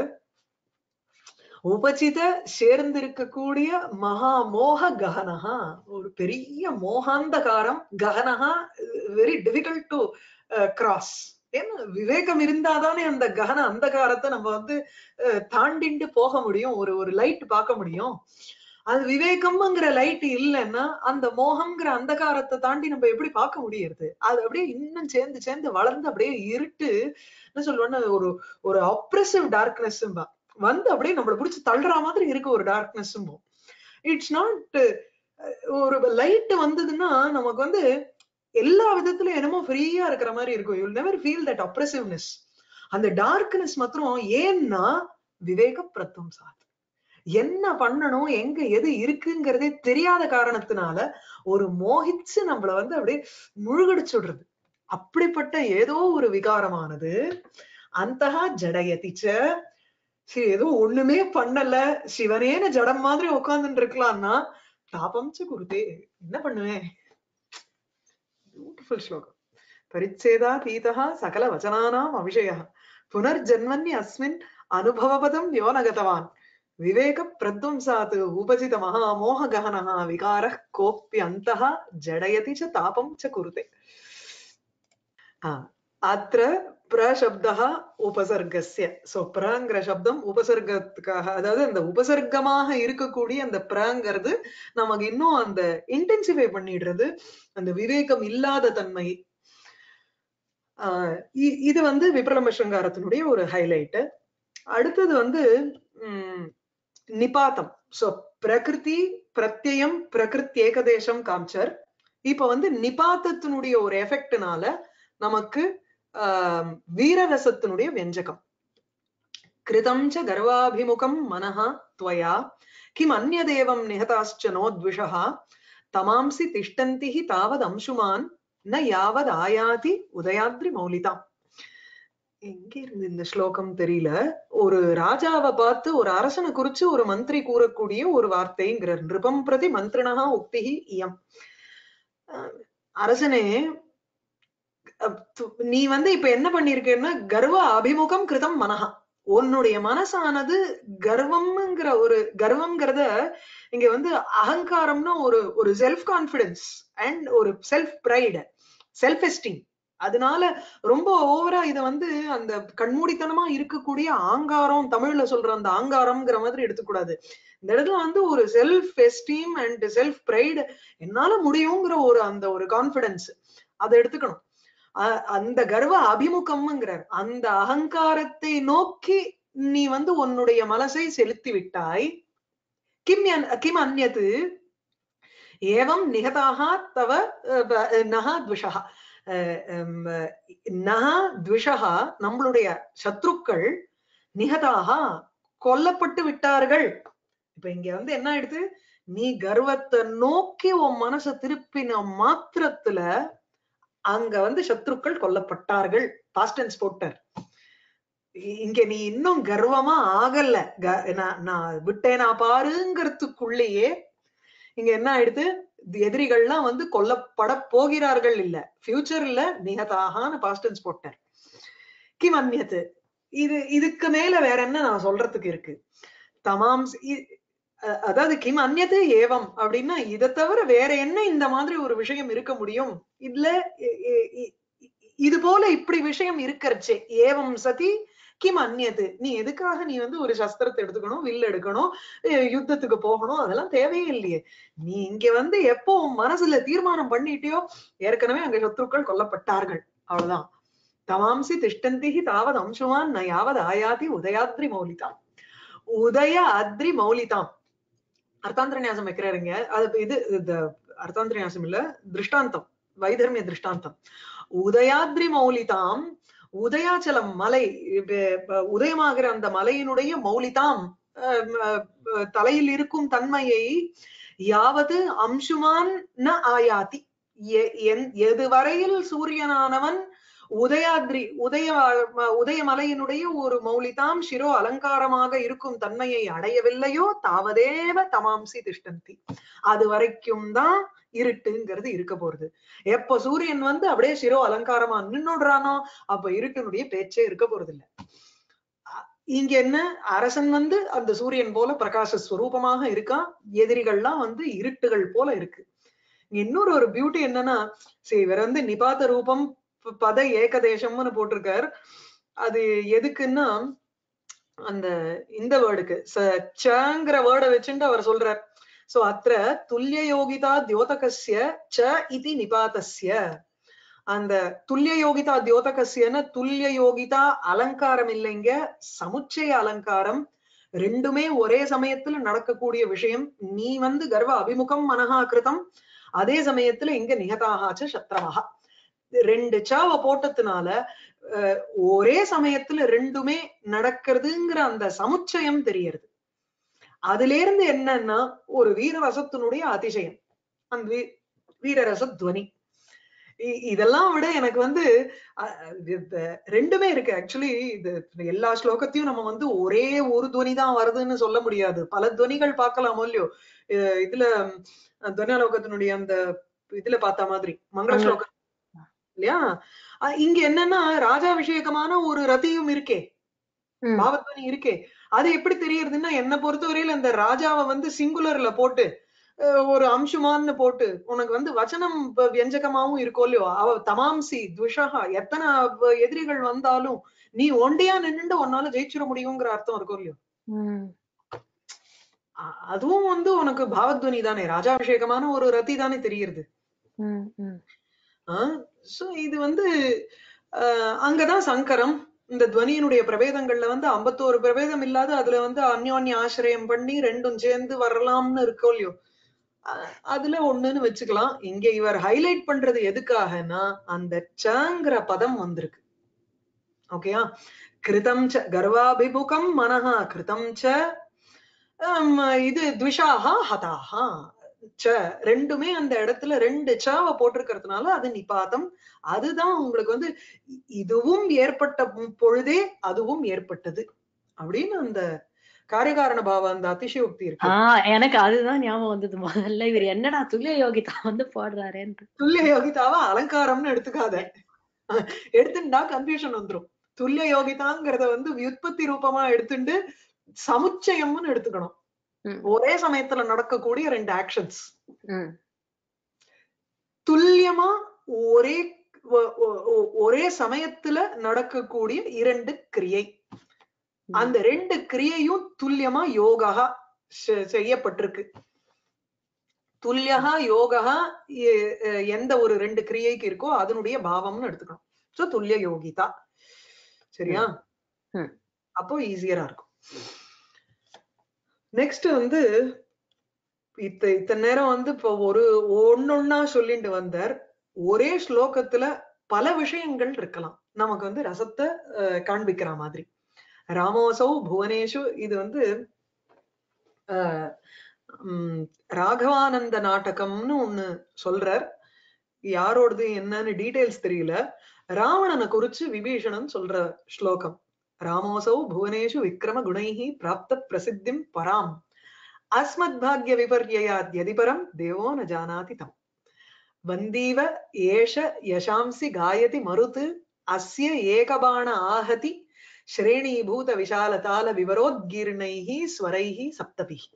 உபசித சேர்ந்திருக்கக்கூடிய மகா மோக ககனஹா ஒரு பெரிய மோகாந்தகாரம் ககனஹா வெரி டிஃபிகல்ட் டு கிராஸ் ஏன்னா விவேகம் இருந்தாதானே அந்த ககன அந்தகாரத்தை நம்ம வந்து அஹ், தாண்டிண்டு போக முடியும் ஒரு ஒரு லைட் பார்க்க முடியும் அது விவேகம்ங்கிற லைட் இல்லைன்னா அந்த மோகம்ங்கிற அந்தகாரத்தை தாண்டி நம்ம எப்படி பார்க்க முடியறது அது அப்படியே இன்னும் சேர்ந்து சேர்ந்து வளர்ந்து அப்படியே இருட்டு என்ன சொல்லுவேன்னா ஒரு ஒரு அப்ரெசிவ் டார்க்னஸ் வந்து அப்படியே நம்மள பிடிச்சி தள்ளுற மாதிரி இருக்கு ஒரு டார்க்னஸ் இட்ஸ் நாட் ஒரு லைட் வந்ததுன்னா நமக்கு வந்து எல்லா விதத்துலயும் என்னமோ ஃப்ரீயா இருக்கிற மாதிரி இருக்கும் you never feel that oppressiveness அந்த டார்க்னஸ் மாத்திரம் ஏன்னா விவேக பிரத்தம் சாத் என்ன பண்ணணும் எங்க எது இருக்குங்கிறதே தெரியாத காரணத்தினால ஒரு மோகிச்சு நம்மள வந்து அப்படியே முழுகடிச்சுடுறது அப்படிப்பட்ட ஏதோ ஒரு விகாரமானது அந்தகா ஜடயதிச்ச சரி ஏதோ ஒண்ணுமே பண்ணல சிவனேன ஜடம் மாதிரி உட்கார்ந்துட்டு இருக்கலாம்னா தாபம்ச்ச குருதே என்ன பண்ணுவேன் பியூட்டிஃபுல் ஸ்லோகம் பரிச்சேதா தீதா சகல வச்சனானாம் அபிஷய புனர்ஜன்மன்ய அஸ்மின் அனுபவபதம் யோ நகதவான் விவேக பிரத்வம்சாத் உபசித மகாமோக ககனः விகார கோப்பியந்தः ஜடயதி ச தாபம் ச குருதே ஆ, அத்திர பிரசப்தः உபசர்கஸ்ய சோ பிரங்கிற சப்தம் உபசர்க்கத்துக்காக அதாவது அந்த உபசர்க்கமாக இருக்கக்கூடிய அந்த பிரங்கிறது நமக்கு இன்னும் அந்த இன்டென்சிஃபை பண்ணிடுறது அந்த விவேகம் இல்லாத தன்மை ஆஹ் இ- இது வந்து விப்ரலம்ப சிருங்காரத்தினுடைய ஒரு ஹைலைட் அடுத்தது வந்து உம் நிபாத்தம் சோ பிரகிருதி பிரத்யம் பிரகிருத் ஏகதேசம் காமிச்சர் இப்ப வந்து நிபாத்தத்தினுடைய ஒரு எஃபெக்ட்னால நமக்கு ஆஹ் வீரரசத்தினுடைய வெஞ்சகம் கிருதம் ச கர்வாபிமுகம் மனஹா त्वया கிம் அந்யதேவம் நிகதாश्च நோத்விஷः தமாம்சி திஷ்டந்தி ஹி தாவத் அம்சுமான் ந யாவத் ஆயாதி உதயாத்ரி மௌலிதாம் எங்க இருந்து இந்த ஸ்லோகம் தெரியல ஒரு ராஜாவை பார்த்து ஒரு அரசனை குறிச்சு ஒரு மந்திரி கூறக்கூடிய ஒரு வார்த்தைங்கிறார் நிருபம் பிரதி மந்திரிணா உக்திஹி இயம் அஹ் அரசனே அஹ் து- நீ வந்து இப்ப என்ன பண்ணிருக்கேன்னா கர்வ அபிமுகம் கிருதம் மனஹா உன்னுடைய மனசானது கர்வம்ங்கிற ஒரு கர்வம்ங்கிறத இங்க வந்து அகங்காரம்னா ஒரு ஒரு செல்ஃப் கான்பிடன்ஸ் அண்ட் ஒரு செல்ஃப் ப்ரைடு செல்ஃப் எஸ்டீம் அதனால ரொம்ப ஓவரா இத வந்து அந்த கண்மூடித்தனமா இருக்கக்கூடிய ஆங்காரம் தமிழ்ல சொல்ற அந்த ஆங்காரம்ங்கிற மாதிரி எடுத்துக்கூடாது இந்த இடத்துல வந்து ஒரு self esteem and self pride என்னால முடியுங்கிற ஒரு அந்த ஒரு கான்பிடன்ஸ் அதை எடுத்துக்கணும் அ- அந்த கர்வ அபிமுகம்ங்கிறார் அந்த அகங்காரத்தை நோக்கி நீ வந்து உன்னுடைய மனசை செலுத்தி விட்டாய் கிம் அன்- கிம் அந்யது ஏவம் நிகதாக தவ அஹ், ப- நஹ த்விஷா அஹ், ஹம், நஹ த்விஷா நம்மளுடைய சத்ருக்கள் நிகதாக கொல்லப்பட்டு விட்டார்கள் இப்ப இங்க வந்து என்ன ஆயிடுது நீ கர்வத்தை நோக்கி உன் மனசை திருப்பின மாத்திரத்துல அங்க வந்து சத்ருக்கள் கொல்லப்பட்டார்கள் பாஸ்டன்ஸ் போட்டார் இ- இங்க நீ இன்னும் கர்வமா ஆகல க- நான் நான் விட்டேனா பாருங்கிறதுக்குள்ளேயே இங்க என்ன ஆயிடுது எதிரிகள்லாம் வந்து கொல்லப்பட போகிறார்கள் இல்ல ஃபியூச்சர்ல நிகதாகான்னு பாஸ்டன்ஸ் போட்டார் கிம் அந்நியத்து இது இதுக்கு மேல வேற என்ன நான் சொல்றதுக்கு இருக்கு தமாம் ஸ்- இ- அ- அதாவது கிம் அந்நியது ஏவம் அப்படின்னா இதை தவிர வேற என்ன இந்த மாதிரி ஒரு விஷயம் இருக்க முடியும் இல்ல இ- இ- இ- இது போல இப்படி விஷயம் இருக்கறச்சே ஏவம் சதி கிம் அந்நியது நீ எதுக்காக நீ வந்து ஒரு சஸ்திரத்தை எடுத்துக்கணும் வில் எடுக்கணும் அஹ் யுத்தத்துக்கு போகணும் அதெல்லாம் தேவையே இல்லையே நீ இங்க வந்து எப்போ உன் மனசுல தீர்மானம் பண்ணிட்டியோ ஏற்கனவே அங்க சத்ருக்கள் கொல்லப்பட்டார்கள் அவ்வளவுதான் தமாம்சி திஷ்டந்தி தாவது அம்சுமான் ந யாவது ஆயாதி உதயாத்ரி மௌலிதாம் உதய அத்ரி மௌலிதாம் அர்த்தாந்திர நியாசம் வைக்கிறாருங்க அது இது இந்த அர்த்தாந்திர நியாசம் இல்ல திருஷ்டாந்தம் வைதர்மிய திருஷ்டாந்தம் உதயாத்ரி மௌலிதாம் உதயாச்சலம் மலை இப்ப- இப்ப உதயமாகிற அந்த மலையினுடைய மௌலிதாம் அஹ் அஹ் அஹ் தலையில் இருக்கும் தன்மையை யாவது அம்சுமான் ந ஆயாதி எ- எந்- எது வரையில் சூரியனானவன் உதயாத்ரி உதய உதயமலையினுடைய ஒரு மௌலிதாம் சிரோ அலங்காரமாக இருக்கும் தன்மையை அடையவில்லையோ தாவதேவ தமாம்சி திஷ்டந்தி அது வரைக்கும் தான் இருட்டுங்கிறது இருக்க போறது எப்ப சூரியன் வந்து அப்படியே சிரோ அலங்காரமா நின்னுடுறானோ அப்ப இருட்டினுடைய பேச்சே இருக்க போறது இல்ல அ- இங்க என்ன அரசன் வந்து அந்த சூரியன் போல பிரகாச ஸ்வரூபமாக இருக்கான் எதிரிகள்லாம் வந்து இருட்டுகள் போல இருக்கு இங்க இன்னொரு ஒரு பியூட்டி என்னன்னா சரி இவர் வந்து நிபாத ரூபம் ப- பத ஏகதேசம்னு போட்டிருக்கார் அது எதுக்குன்னா அந்த இந்த வேர்டுக்கு சங்கிற வேர்டை வச்சுட்டு அவர் சொல்றார் சோ அத்த துல்லிய யோகிதா தியோதகஸ்ய ச இதி நிபாதஸ்ய அந்த துல்லிய யோகிதா தியோதகஸ்யன துல்லிய யோகிதா அலங்காரம் இல்லைங்க சமுச்சய அலங்காரம் ரெண்டுமே ஒரே சமயத்துல நடக்கக்கூடிய விஷயம் நீ வந்து கர்வ அபிமுகம் மனஹா கிருதம் அதே சமயத்துல இங்க நிகதாகாச்ச சத்ரவஹா ரெண்டு சாவ போட்டதுனால அஹ், ஒரே சமயத்துல ரெண்டுமே நடக்கிறதுங்கிற அந்த சமுச்சயம் தெரியறது அதுல இருந்து என்னன்னா ஒரு வீரரசத்தினுடைய அதிசயம் அந்த வீ- வீரரச துவனி இ- இதெல்லாம் விட எனக்கு வந்து அஹ், இது ரெண்டுமே இருக்கு ஆக்சுவலி இது எல்லா ஸ்லோகத்தையும் நம்ம வந்து ஒரே ஒரு துவனி தான் வருதுன்னு சொல்ல முடியாது பல துவனிகள் பார்க்கலாம் இல்லையோ அஹ் இதுல அஹ், துவனியாலோகத்தினுடைய அந்த இதுல பார்த்த மாதிரி மங்கள மங்கள- ஸ்லோகம் இல்லையா அஹ் இங்க என்னன்னா ராஜாபிஷேகமான ஒரு ரதியும் இருக்கே ம். பாவத்வனி இருக்கே அது எப்படி தெரியறதுன்னா என்ன பொறுத்தவரையில அந்த ராஜாவை வந்து சிங்குலர்ல போட்டு அஹ், ஒரு அம்சுமான்னு போட்டு உனக்கு வந்து வச்சனம் வ- வியஞ்சகமாவும் இருக்கும் இல்லையோ அவ தமாம்சி துஷகா எத்தனை வ- எதிரிகள் வந்தாலும் நீ ஒண்டியா நின்னுட்டு உன்னால ஜெயிச்சிட முடியுங்கிற அர்த்தம் இருக்கும் இல்லையோ ம். அ- அதுவும் வந்து உனக்கு பாவத்வனி தானே ராஜாபிஷேகமான ஒரு ரதி தானே தெரியுது ம். ம். சோ இது வந்து அஹ், அங்கதான் சங்கரம் இந்த துவனியினுடைய பிரபேதங்கள்ல வந்து ஐம்பத்தோரு பிரபேதம் இல்லாத அதுல வந்து அந்யோன்ய ஆசிரியம் பண்ணி ரெண்டும் சேர்ந்து வரலாம்னு இருக்கோ இல்லையோ அஹ், அதுல ஒண்ணுன்னு வச்சுக்கலாம் இங்க இவர் ஹைலைட் பண்றது எதுக்காகனா அந்த சங்கிற பதம் வந்திருக்கு ஓகேயா கிருதம் ச கர்வாபிமுகம் மனஹா கிருதம் ச ஹம், இது த்விஷாஹா ஹதாஹா ச ரெண்டுமே அந்த இடத்துல ரெண்டு சாவ போட்டிருக்கிறதுனால அது நிபாதம் அதுதான் உங்களுக்கு வந்து இ- இதுவும் ஏற்பட்ட பொ- பொழுதே அதுவும் ஏற்பட்டது அப்படின்னு அந்த காரியகாரண பாவ அந்த அதிசயோக்தி இருக்கு ஆஹ் எனக்கு அதுதான் ஞாபகம் வந்தது முதல்ல இவர் என்னடா துல்லிய யோகிதா வந்து போடுறாரேன்னு துல்லிய யோகிதாவா அலங்காரம்னு எடுத்துக்காத எடுத்துட்டா கன்ஃபியூஷன் வந்துரும் துல்லிய யோகிதாங்கிறத வந்து வியுற்பத்தி ரூபமா எடுத்துட்டு சமுச்சயம்னு எடுத்துக்கணும் ம். ஒரே சமயத்துல நடக்கக்கூடிய ரெண்டு ஆக்ஷன்ஸ் ம். துல்லியமா ஒரே ஒ- ஒ- ஒ- ஒரே சமயத்துல நடக்கக்கூடிய இரண்டு கிரியை ம். அந்த ரெண்டு கிரியையும் துல்லியமா யோகா செ- செய்யப்பட்டிருக்கு துல்லியகா யோகா எ- எ- எந்த ஒரு ரெண்டு கிரியைக்கு இருக்கோ அதனுடைய பாவம்னு எடுத்துக்கணும் சோ துல்லிய யோகிதா சரியா ம். அப்போ ஈஸியரா இருக்கும் நெக்ஸ்ட் வந்து இத்த இத்தனை நேரம் வந்து இப்போ ஒரு ஒன்னொன்னா சொல்லிட்டு வந்தார் ஒரே ஸ்லோகத்துல பல விஷயங்கள் இருக்கலாம் நமக்கு வந்து ரசத்தை அஹ், காண்பிக்கிற மாதிரி ராமோசௌ புவனேஷு இது வந்து அஹ், உம், ராகவானந்த நாடகம்னு ஒண்ணு சொல்றார் யாரோடது என்னன்னு டீடைல்ஸ் தெரியல ராவணனை குறிச்சு விபீஷணன் சொல்ற ஸ்லோகம் ராமோசௌ புவனேஷு விக்ரம குணைஹி பிராப்த பிரசித்திம் பராம் அஸ்மத் பாக்ய விபர்யாத் யதிபரம் தேவோ ந ஜானாதி தம் வந்தீவ ஏஷ யசாம்சி காயதி மருத்து அஸ்ய ஏகபாண ஆஹதி ஸ்ரேணீபூத விஷாலதால விவரோத்கீர்ணைஹி ஸ்வரைஹி சப்தபிஹி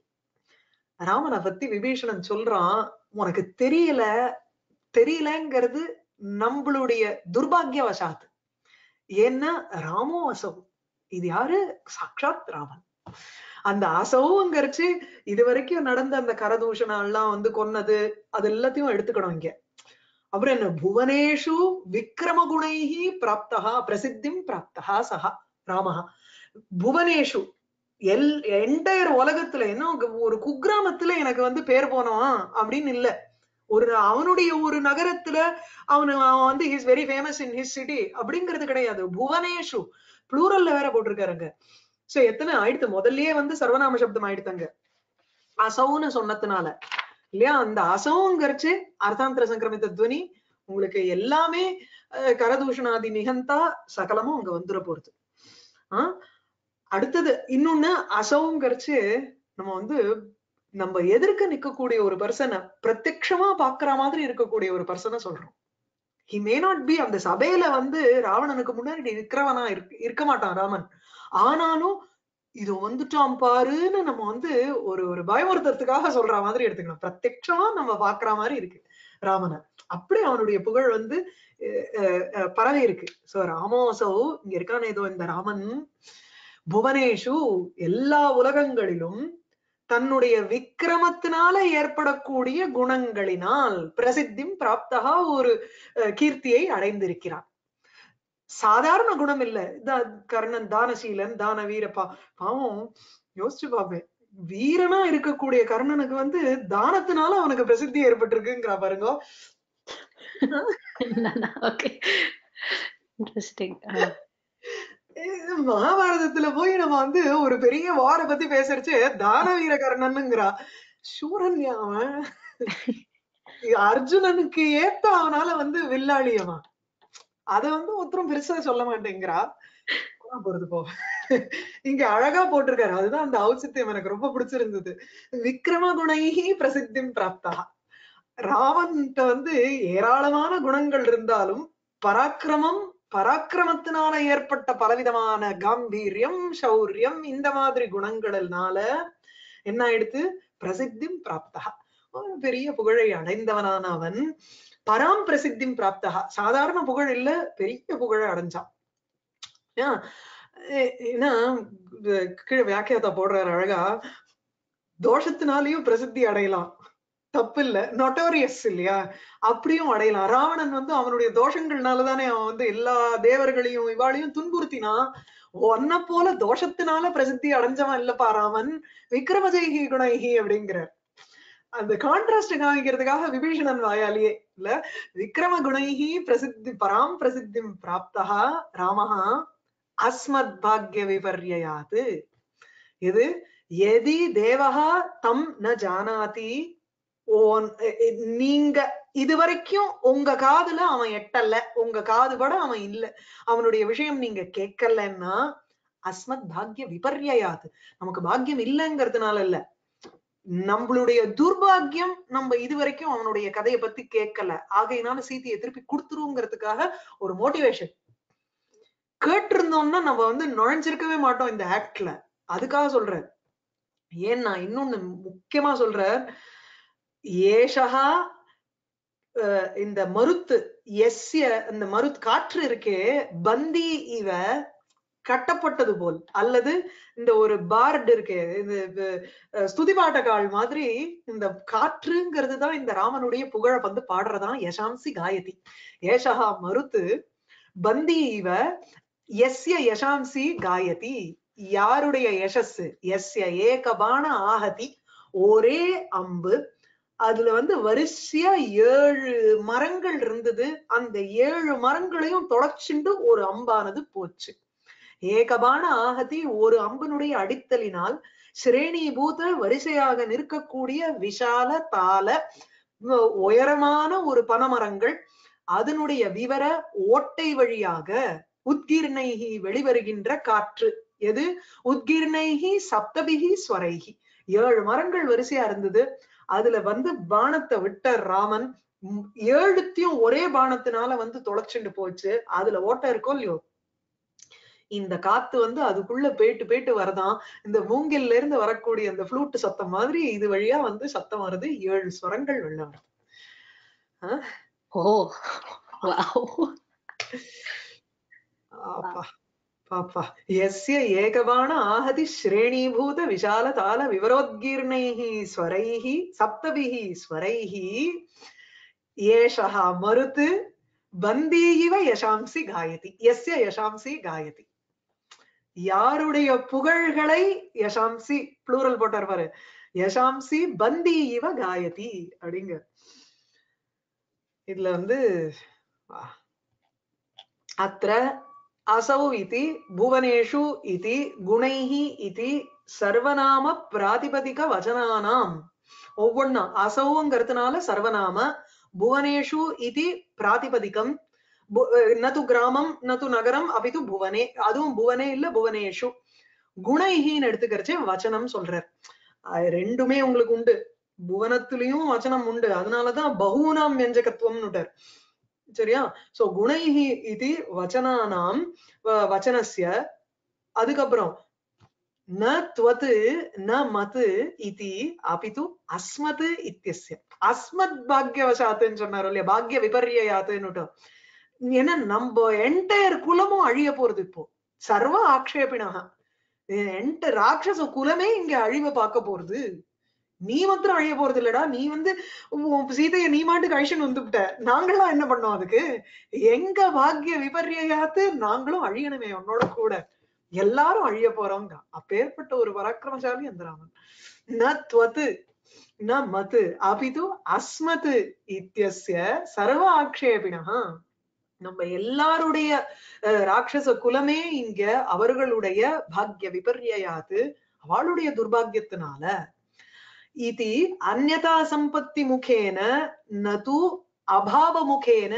ராமனை பத்தி விபீஷணன் சொல்றான் உனக்கு தெரியல தெரியலங்கிறது நம்மளுடைய துர்பாகியவசாத் ஏன்னா ராமோ அசௌ இது யாரு சாட்சாத் ராமன் அந்த அசௌங்கிறச்சு இது வரைக்கும் நடந்த அந்த கரதூஷணம் எல்லாம் வந்து கொன்னது அது எல்லாத்தையும் எடுத்துக்கணும் இங்க அப்புறம் என்ன புவனேஷு விக்ரம குணைஹி பிராப்தா பிரசித்திம் பிராப்தா சஹா ராமஹா புவனேஷு எல் என்டையர் உலகத்துல என்ன ஒரு குக்கிராமத்துல எனக்கு வந்து பேர் போனவன் அப்படின்னு இல்ல ஒரு அவனுடைய ஒரு நகரத்துல அவனு அவன் வந்து is very famous in his city அப்படிங்கிறது கிடையாது புவனேஷு ப்ளூரல்ல வேற போட்டிருக்காருங்க சோ எத்தனை ஆயிடுத்து முதல்லயே வந்து சர்வநாம சப்தம் ஆயிடுத்தாங்க அசவுன்னு சொன்னதுனால இல்லையா அந்த அசவுங்கிறச்சு அர்த்தாந்திர சங்கிரமித்த துவனி உங்களுக்கு எல்லாமே அஹ், கரதூஷணாதி நிகந்தா சகலமும் அங்க வந்துட போறது ஆஹ் அடுத்தது இன்னொன்னு அசவுங்கிறச்சு நம்ம வந்து நம்ம எதிர்க்க நிக்கக்கூடிய ஒரு பர்சனை பிரத்யக்ஷமா பாக்குற மாதிரி இருக்கக்கூடிய ஒரு பர்சனை சொல்றோம் ஹி மே நாட் பி அந்த சபையில வந்து ராவணனுக்கு முன்னாடி இருக்கிறவனா இருக்க இருக்க மாட்டான் ராமன் ஆனாலும் இது வந்துட்டான் பாருன்னு நம்ம வந்து ஒரு ஒரு பயமுறுத்துறதுக்காக சொல்ற மாதிரி எடுத்துக்கணும் பிரத்யக்ஷமா நம்ம பாக்குற மாதிரி இருக்கு ராமனை அப்படி அவனுடைய புகழ் வந்து அஹ், அஹ், அஹ், பரவி இருக்கு சோ ராமோசோ இங்க இருக்கான ஏதோ இந்த ராமன் புவனேஷு எல்லா உலகங்களிலும் தன்னுடைய விக்கிரமத்தினால ஏற்படக்கூடிய குணங்களினால் பிரசித்திம் பிராப்தகா ஒரு அஹ், கீர்த்தியை அடைந்திருக்கிறான் சாதாரண குணம் இல்ல தா- கர்ணன் தானசீலன் தான வீரப்பா பாவம் யோசிச்சு பாப்பேன் வீரனா இருக்கக்கூடிய கர்ணனுக்கு வந்து தானத்தினால அவனுக்கு பிரசித்தி ஏற்பட்டிருக்குங்கிற பாருங்க ஓகே இன்ட்ரெஸ்டிங் இது மகாபாரதத்துல போய் நம்ம வந்து ஒரு பெரிய வார பத்தி பேசுறச்சு தான வீர கர்ணனுங்கிறா சூரன் அவன் அர்ஜுனனுக்கு ஏத்த அவனால வந்து வில்லாளியவன் அத வந்து ஒருத்தரும் பெருசா சொல்ல மாட்டேங்கிறா போனா போறது போ இங்க அழகா போட்டிருக்காரு அதுதான் அந்த ஔச்சித்யம் எனக்கு ரொம்ப பிடிச்சிருந்தது விக்ரம குணைஹி பிரசித்திம் பிராப்தா ராவன்கிட்ட வந்து ஏராளமான குணங்கள் இருந்தாலும் பராக்கிரமம் பராக்கிரமத்தினால ஏற்பட்ட பலவிதமான காம்பீரியம் சௌரியம் இந்த மாதிரி குணங்களினால என்ன ஆயிடுத்து பிரசித்திம் பிராப்தா ஒரு பெரிய புகழை அடைந்தவனான அவன் பராம் பிரசித்திம் பிராப்தா சாதாரண புகழ் இல்ல பெரிய புகழை அடைஞ்சான் ஏன், ஏ- ஏன்னா இது கீழே வியாக்கியாத்தா போடுறாரு அழகா தோஷத்தினாலையும் பிரசித்தி அடையலாம் தப்பு இல்ல நொட்டோரியஸ் இல்லையா அப்படியும் அடையலாம் ராவணன் வந்து அவனுடைய தோஷங்கள்னாலதானே அவன் வந்து எல்லா தேவர்களையும் இவாளையும் துன்புறுத்தினான் ஒன்ன போல தோஷத்தினால பிரசித்தி அடைஞ்சவன் இல்லப்பா ராமன் விக்ரமஜெய்கி குணைகி அப்படிங்கிறார் அந்த கான்ட்ராஸ்ட் காமிக்கிறதுக்காக விபீஷணன் வாயாலியே இல்ல விக்ரம குணைகி பிரசித்தி பராம் பிரசித்திம் பிராப்தா ராமஹா அஸ்மத் பாக்ய விபர்யாத்து இது எதி தேவஹா தம் ந ஜானாதி ஓன்- எ- எ- நீங்க இதுவரைக்கும் உங்க காதுல அவன் எட்டல உங்க காது பட அவன் இல்ல அவனுடைய விஷயம் நீங்க கேட்கலன்னா அஸ்மத் பாக்ய விபர்யாத்து நமக்கு பாக்கியம் இல்லைங்கிறதுனால இல்ல நம்மளுடைய துர்பாக்கியம் நம்ம இதுவரைக்கும் அவனுடைய கதையை பத்தி கேட்கல ஆகையினால சீதையை திருப்பி கொடுத்துருங்கிறதுக்காக ஒரு மோட்டிவேஷன் கேட்டிருந்தோம்னா நம்ம வந்து நுழைஞ்சிருக்கவே மாட்டோம் இந்த ஆக்ட்ல அதுக்காக சொல்றேன் ஏன்னா இன்னொன்னு முக்கியமா சொல்ற ஏஷகா அஹ், இந்த மருத்து எஸ்ய இந்த மருத் காற்று இருக்கே பந்தி இவ கட்டப்பட்டது போல் அல்லது இந்த ஒரு பார்டு இருக்கே இந்த இது, அஹ், ஸ்துதிபாட்டகால் மாதிரி இந்த காற்றுங்கிறது தான் இந்த ராமனுடைய புகழ வந்து பாடுறதான் யசாம்சி காயதி ஏஷகா மருத்து பந்தி இவ எஸ்ய யசாம்சி காயதி யாருடைய யசஸ் எஸ்ய ஏகபான ஆகதி ஒரே அம்பு அதுல வந்து வரிசையா ஏழு மரங்கள் இருந்தது அந்த ஏழு மரங்களையும் தொலைச்சுண்டு ஒரு அம்பானது போச்சு ஏகபான ஆகதி ஒரு அம்பினுடைய அடித்தலினால் சிரேணீபூத வரிசையாக நிற்கக்கூடிய விஷால தால உ- உயரமான ஒரு பனமரங்கள் அதனுடைய விவர ஓட்டை வழியாக உத்கீர்ணைகி வெளிவருகின்ற காற்று எது உத்கீர்ணைகி சப்தபிகி ஸ்வரைகி ஏழு மரங்கள் வரிசையா இருந்தது அதுல வந்து பானத்தை விட்ட ராமன் ம், ஏழுத்தையும் ஒரே பானத்தினால வந்து தொலைச்சுட்டு போச்சு அதுல ஓட்டம் இருக்கோ இல்லையோ இந்த காத்து வந்து அதுக்குள்ள போயிட்டு போயிட்டு வரதான் இந்த மூங்கில்ல இருந்து வரக்கூடிய அந்த ஃப்ளூட் சத்தம் மாதிரி இது வழியா வந்து சத்தம் வருது ஏழு ஸ்வரங்கள் வெளில வருது ஓ வாவ் ஆப்பா பாப்பா எஸ்ய ஏகபாண ஆஹதி ஸ்ரேணீபூத விஷால தாள விவரோத்கீர்ணைः ஸ்வரைः சப்தபிः ஸ்வரைः ஏஷः மருத் பந்தி இவ யசாம்சி காயதி எஸ்ய யசாம்சி காயதி யாருடைய புகழ்களை யசாம்சி ப்ளூரல் போட்டார் பாரு யசாம்சி பந்தி இவ காயதி அப்படிங்க இதுல வந்து ஆ. அத்திர असौ इति भुवनेषु इति गुणैः इति சர்வநாம பிராதிபதிக வச்சனானாம் ஒவ்வொன்னா அசௌங்கிறதுனால சர்வநாம புவனேஷு இது பிராதிபதிகம் பு- அஹ் நது கிராமம் நது நகரம் அபிது புவனே அதுவும் புவனே இல்ல புவனேஷு குணைஹின்னு எடுத்துக்கிறச்சு வச்சனம் சொல்றார் அஹ் ரெண்டுமே உங்களுக்கு உண்டு புவனத்திலையும் வச்சனம் உண்டு அதனாலதான் பகூனாம் வியஞ்சகத்துவம்னுட்டார் சரியா சோ குணைஹி இது வச்சனானாம் வ- வச்சனஸ்ய அதுக்கப்புறம் ந துவத்து ந மது இதி அபிது அஸ்மத் இத்தியஸ்ய அஸ்மத் பாக்யவசாத்துன்னு சொன்னார் இல்லையா பாக்ய விபர்யாத்துன்னு ஏன்னா நம்ம என்டையர் குலமும் அழிய போறது இப்போ சர்வ ஆக்ஷேபிணக என்ட ராட்சச குலமே இங்க அழிவை பார்க்க போறது நீ மாத்திரம் அழிய போறது இல்லடா நீ வந்து உன் சீதைய நீ மாட்டுக்கு அழிச்சுன்னு வந்துவிட்ட நாங்களாம் என்ன பண்ணோம் அதுக்கு எங்க பாக்ய விபர்யாத்து நாங்களும் அழியணுமே உன்னோட கூட எல்லாரும் அழிய போறோங்க அப்பேற்பட்ட ஒரு பராக்கிரமசாலி அந்த ராமன் ந துவத்து ந மது அபிது அஸ்மத் இத்தியஸ்ய சர்வ ஆக்ஷேபிணா நம்ம எல்லாருடைய அஹ், ராட்சச குலமே இங்க அவர்களுடைய பாக்ய விபர்யாத்து அவளுடைய துர்பாகியத்தினால இது அந்நதா சம்பத்தி முகேன நது அபாவ முகேன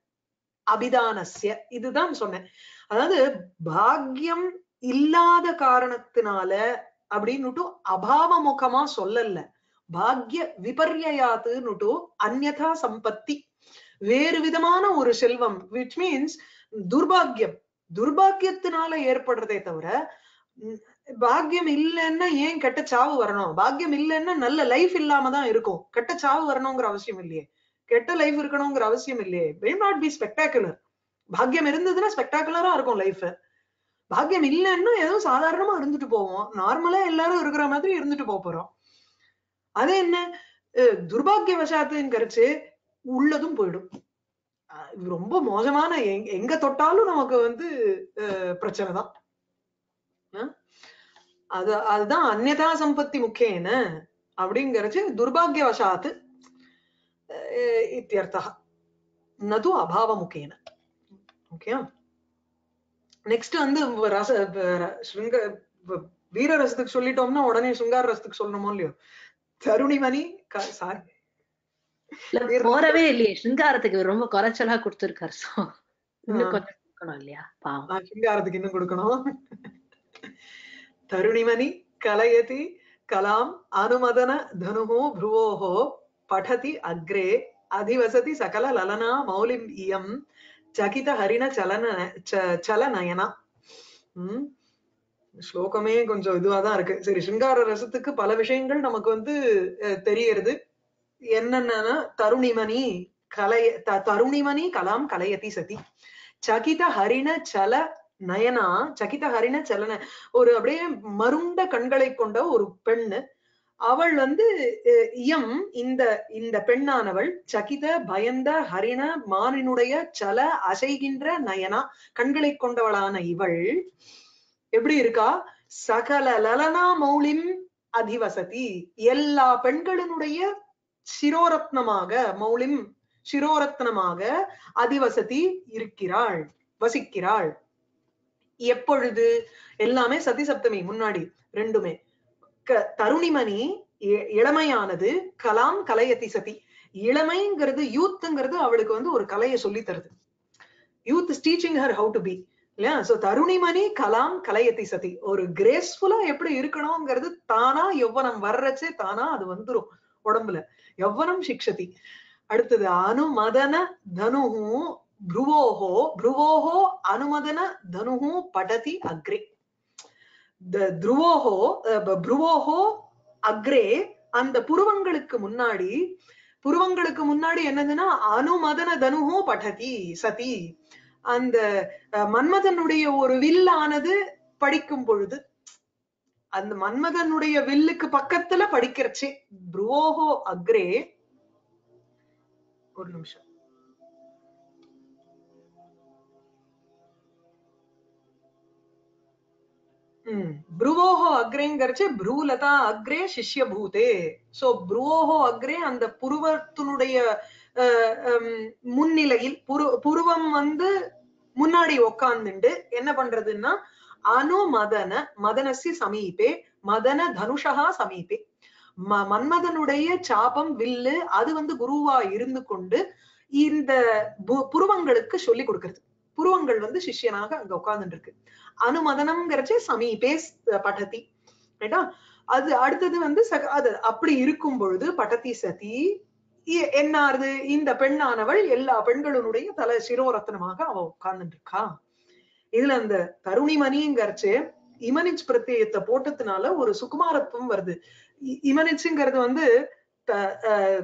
அபிதானஸ்ய இதுதான் சொன்னேன் அதாவது பாக்யம் இல்லாத காரணத்தினால அப்படின்னுட்டு அபாவ முகமா சொல்லல பாக்ய விபர்யாத்துன்னுட்டு அந்நதா சம்பத்தி வேறு விதமான ஒரு செல்வம் விச் மீன்ஸ் துர்பாக்கியம் துர்பாக்கியத்தினால ஏற்படுறதே தவிர உம், பாக்கியம் இல்லைன்னா ஏன் கெட்ட சாவு வரணும் பாக்கியம் இல்லைன்னா நல்ல லைஃப் இல்லாம தான் இருக்கும் கெட்ட சாவு வரணுங்கிற அவசியம் இல்லையே கெட்ட லைஃப் இருக்கணுங்கிற அவசியம் இல்லையே வில் நாட் பி ஸ்பெக்டாகுலர் பாக்கியம் இருந்ததுன்னா ஸ்பெக்டாகுலரா இருக்கும் லைஃப் பாக்கியம் இல்லைன்னா ஏதோ சாதாரணமா இருந்துட்டு போவோம் நார்மலா எல்லாரும் இருக்கிற மாதிரி இருந்துட்டு போக போறோம் அது என்ன அஹ் துர்பாக்கியவசாத்துன்னு கரைச்சு உள்ளதும் போயிடும் அஹ் இது ரொம்ப மோசமான எங்க- எங்க தொட்டாலும் நமக்கு வந்து அஹ், பிரச்சனை தான் அஹ் அது அதுதான் அந்நதா சம்பத்தி முக்கியன அப்படிங்கறது துர்பாகியவசாத் அஹ், இத்தியர்த்தः நது அபாவ முக்கியன ஓகே நெக்ஸ்ட் வந்து ரச வ- ஸ்ருங்க வ- வீர ரசத்துக்கு சொல்லிட்டோம்னா உடனே சுங்கார ரசத்துக்கு சொல்லணுமோ இல்லையோ தருணிமணி க- sorry. இல்ல, வீர- போறவே இல்லையே சிங்காரத்துக்கு ரொம்ப குறைச்சலா கொடுத்திருக்காரு சோ இன்னும் ஆ. கொஞ்சம் கொடுக்கணும் இல்லையா பாவம் நான் சிங்காரத்துக்கு இன்னும் கொடுக்கணும் தருணிமணி கலயதி கலாம் அனுமதன தனுஹோ ப்ருவோஹோ படதி அக்ரே அதிவசதி சகல லலனா மௌலிம் இயம் சகித ஹரிண சலன ச- சலநயனா உம் ஸ்லோகமே கொஞ்சம் இதுவாதான் இருக்கு சரி சிங்கார ரசத்துக்கு பல விஷயங்கள் நமக்கு வந்து அஹ், தெரியறது என்னென்னா தருணிமணி கலைய த- தருணிமணி கலாம் கலையதி சதி சகித ஹரிண சல நயனா சகித ஹரிண சலன ஒரு அப்படியே மருண்ட கண்களை கொண்ட ஒரு பெண்ணு அவள் வந்து அஹ், இயம் இந்த இந்த பெண்ணானவள் சகித பயந்த ஹரிண மானினுடைய சல அசைகின்ற நயனா கண்களை கொண்டவளான இவள் எப்படி இருக்கா சகல லலனா மௌலிம் அதிவசதி எல்லா பெண்களினுடைய சிரோரத்னமாக மௌலிம் சிரோரத்னமாக அதிவசதி இருக்கிறாள் வசிக்கிறாள் எப்பொழுது எல்லாமே சதி சப்தமி முன்னாடி ரெண்டுமே க- தருணிமணி இ- இளமையானது கலாம் கலையதி சதி இளமைங்கிறது யூத்ங்கிறது அவளுக்கு வந்து ஒரு கலையை சொல்லி தருது youth is teaching her how to be இல்லையா சோ தருணிமணி கலாம் கலையத்தி சதி ஒரு கிரேஸ்ஃபுல்லா எப்படி இருக்கணுங்கிறது தானா யௌவனம் வர்றச்சே தானா அது வந்துரும் உடம்புல யௌவனம் சிக்ஷதி அடுத்தது அனுமதன தனுஹு ப்ருவோஹோ ப்ருவோஹோ அனுமதன தனுஹு படதி அக்ரே த- த்ருவோஹோ அஹ், ப- ப்ருவோஹோ அக்ரே அந்த புருவங்களுக்கு முன்னாடி புருவங்களுக்கு முன்னாடி என்னதுன்னா அனுமதன தனுஹோ படதி சதி அந்த அஹ், மன்மதனுடைய ஒரு வில்லானது படிக்கும் பொழுது அந்த மன்மதனுடைய வில்லுக்கு பக்கத்துல படிக்கிறச்சே ப்ருவோஹோ அக்ரே ஒரு நிமிஷம் ம் ப்ருவோஹோ அக்ரேங்கிறச்சு ப்ரூலதா அக்ரே சிஷ்ய பூதே சோ ப்ருவோஹோ அக்ரே அந்த புருவத்தினுடைய அஹ், ஹம், முன்னிலையில் புரு புருவம் வந்து முன்னாடி உக்காந்துண்டு என்ன பண்றதுன்னா அனுமதன மதனசி சமீபே மதன தனுஷா சமீபே ம- மன்மதனுடைய சாபம் வில்லு அது வந்து குருவா இருந்து கொண்டு இந்த பு- புருவங்களுக்கு சொல்லி கொடுக்கிறது புருவங்கள் வந்து சிஷ்யனாக அங்க உட்கார்ந்துட்டு இருக்கு அனுமதனம்ங்கிறச்சே சமீபே ஸ்- படதி ரைட்டா அது அடுத்தது வந்து சக- அது அப்படி இருக்கும் பொழுது படதி சதி இ- என்ன ஆறுது இந்த பெண்ணானவள் எல்லா பெண்களுடைய தலை சிரோரத்தனமாக அவ உட்கார்ந்துட்டு இருக்கா இதுல அந்த தருணிமணிங்கிறச்சு இமனிச் பிரத்யயத்தை போட்டதுனால ஒரு சுகுமாரத்துவம் வருது இ- இமனிச்சுங்கிறது வந்து த- அஹ்,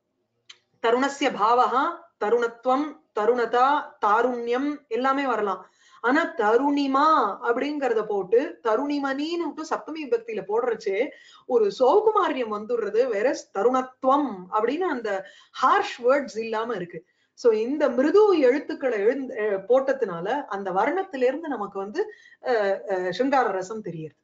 தருணஸ்ய பாவகா தருணத்துவம் தருணதா தாருண்யம் எல்லாமே வரலாம் ஆனா தருணிமா அப்படிங்கறத போட்டு தருணிமணின்னு விட்டு சப்தமி விபக்தியில போடுறச்சே ஒரு சௌகுமாரியம் வந்துடுறது வேற தருணத்துவம் அப்படின்னு அந்த ஹார்ஷ் வேர்ட்ஸ் இல்லாம இருக்கு சோ இந்த மிருது எழுத்துக்களை எழுந்து அஹ் போட்டதுனால அந்த வர்ணத்திலிருந்து நமக்கு வந்து அஹ், அஹ், சிருங்கார ரசம் தெரியுது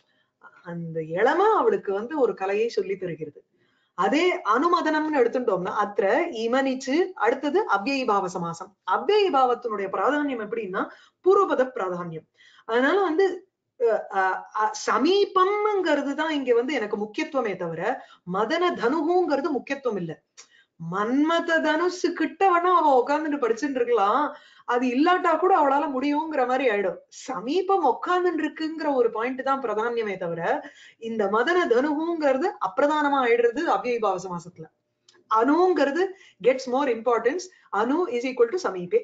அந்த இளம அவளுக்கு வந்து ஒரு கலையை சொல்லி தருகிறது அதே அனுமதனம்னு எடுத்துட்டோம்னா அத்த இமனிச்சு அடுத்தது அவ்யயி பாவ சமாசம் அவ்யயி பாவத்தினுடைய பிராதானியம் எப்படின்னா பூர்வபத பிராதானியம் அதனால வந்து அஹ், அஹ், அஹ், சமீபம்ங்கிறது தான் இங்க வந்து எனக்கு முக்கியத்துவமே தவிர மதன தனுகுங்கிறது முக்கியத்துவம் இல்ல மன்மத தனுசு கிட்ட வேணா அவ உட்கார்ந்துட்டு படிச்சுட்டு இருக்கலாம் அது இல்லாட்டா கூட அவளால முடியுங்கிற மாதிரி ஆயிடும் சமீபம் உட்கார்ந்துட்டு இருக்குங்கிற ஒரு பாயிண்ட் தான் பிரதானியமே தவிர இந்த மதன தனுகுங்கிறது அப்பிரதானமா ஆயிடுறது அவ்யபாவ சமாசத்துல அணுங்கிறது கெட்ஸ் மோர் இம்பார்ட்டன்ஸ் அணு இஸ் ஈக்குவல் டு சமீபே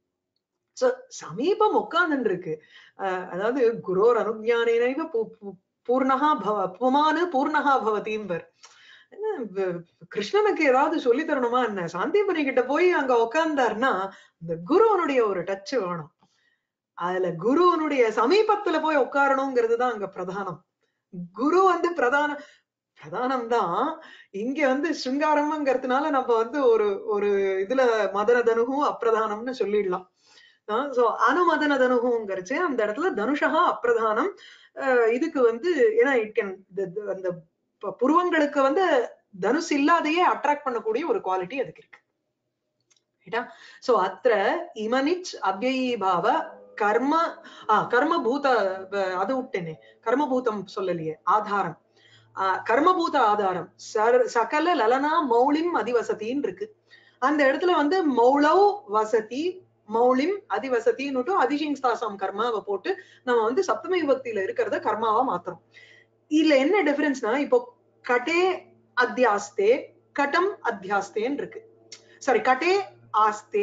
சோ சமீபம் உட்கார்ந்துட்டு இருக்கு அஹ் அதாவது குரோர் அனுஜானேனைவ பூ- பூ- பூர்ணகா பவ புமானு பூர்ணகா பவதீம்பர் என்ன வ- கிருஷ்ணனுக்கு ஏதாவது சொல்லி தரணுமா என்ன சாந்திபனி கிட்ட போய் அங்க உட்கார்ந்தாருன்னா இந்த குருவனுடைய ஒரு டச் வேணும் அதுல குருவனுடைய சமீபத்துல போய் உட்காரணுங்கிறது தான் அங்க பிரதானம் குரு வந்து பிரதான பிரதானம் தான் இங்க வந்து சிருங்காரம்ங்கிறதுனால நம்ம வந்து ஒரு ஒரு இதுல மதன தனுகும் அப்பிரதானம்னு சொல்லிடலாம் சோ அனுமதன தனுகுங்கிறச்சு அந்த இடத்துல தனுஷகா அப்பிரதானம் அஹ் இதுக்கு வந்து ஏன்னா இட் கேன் அந்த ப- புருவங்களுக்கு வந்து தனுஷ் இல்லாதையே அட்ராக்ட் பண்ணக்கூடிய ஒரு குவாலிட்டி அதுக்கு இருக்கு ரைட்டா சோ அத்திர இமனிச் அவ்யயி பாவ கர்ம ஆ கர்மபூத வ- அது விட்டேனே கர்மபூதம் சொல்லலையே ஆதாரம் ஆ, கர்மபூத ஆதாரம் சர் சகல லலனா மௌலிம் அதிவசதின்னு இருக்கு அந்த இடத்துல வந்து மௌளவ் வசதி மௌலிம் அதிவசதின்னு அதிசிங்ஸ்தாசம் கர்மாவை போட்டு நம்ம வந்து சப்தமி விபக்தியில இருக்கிறத கர்மாவா மாத்துறோம் இதுல என்ன டிஃபரன்ஸ்னா இப்போ கட்டே அத்தியாஸ்தே கட்டம் அத்தியாஸ்தேன்னு இருக்கு சாரி கட்டே ஆஸ்தே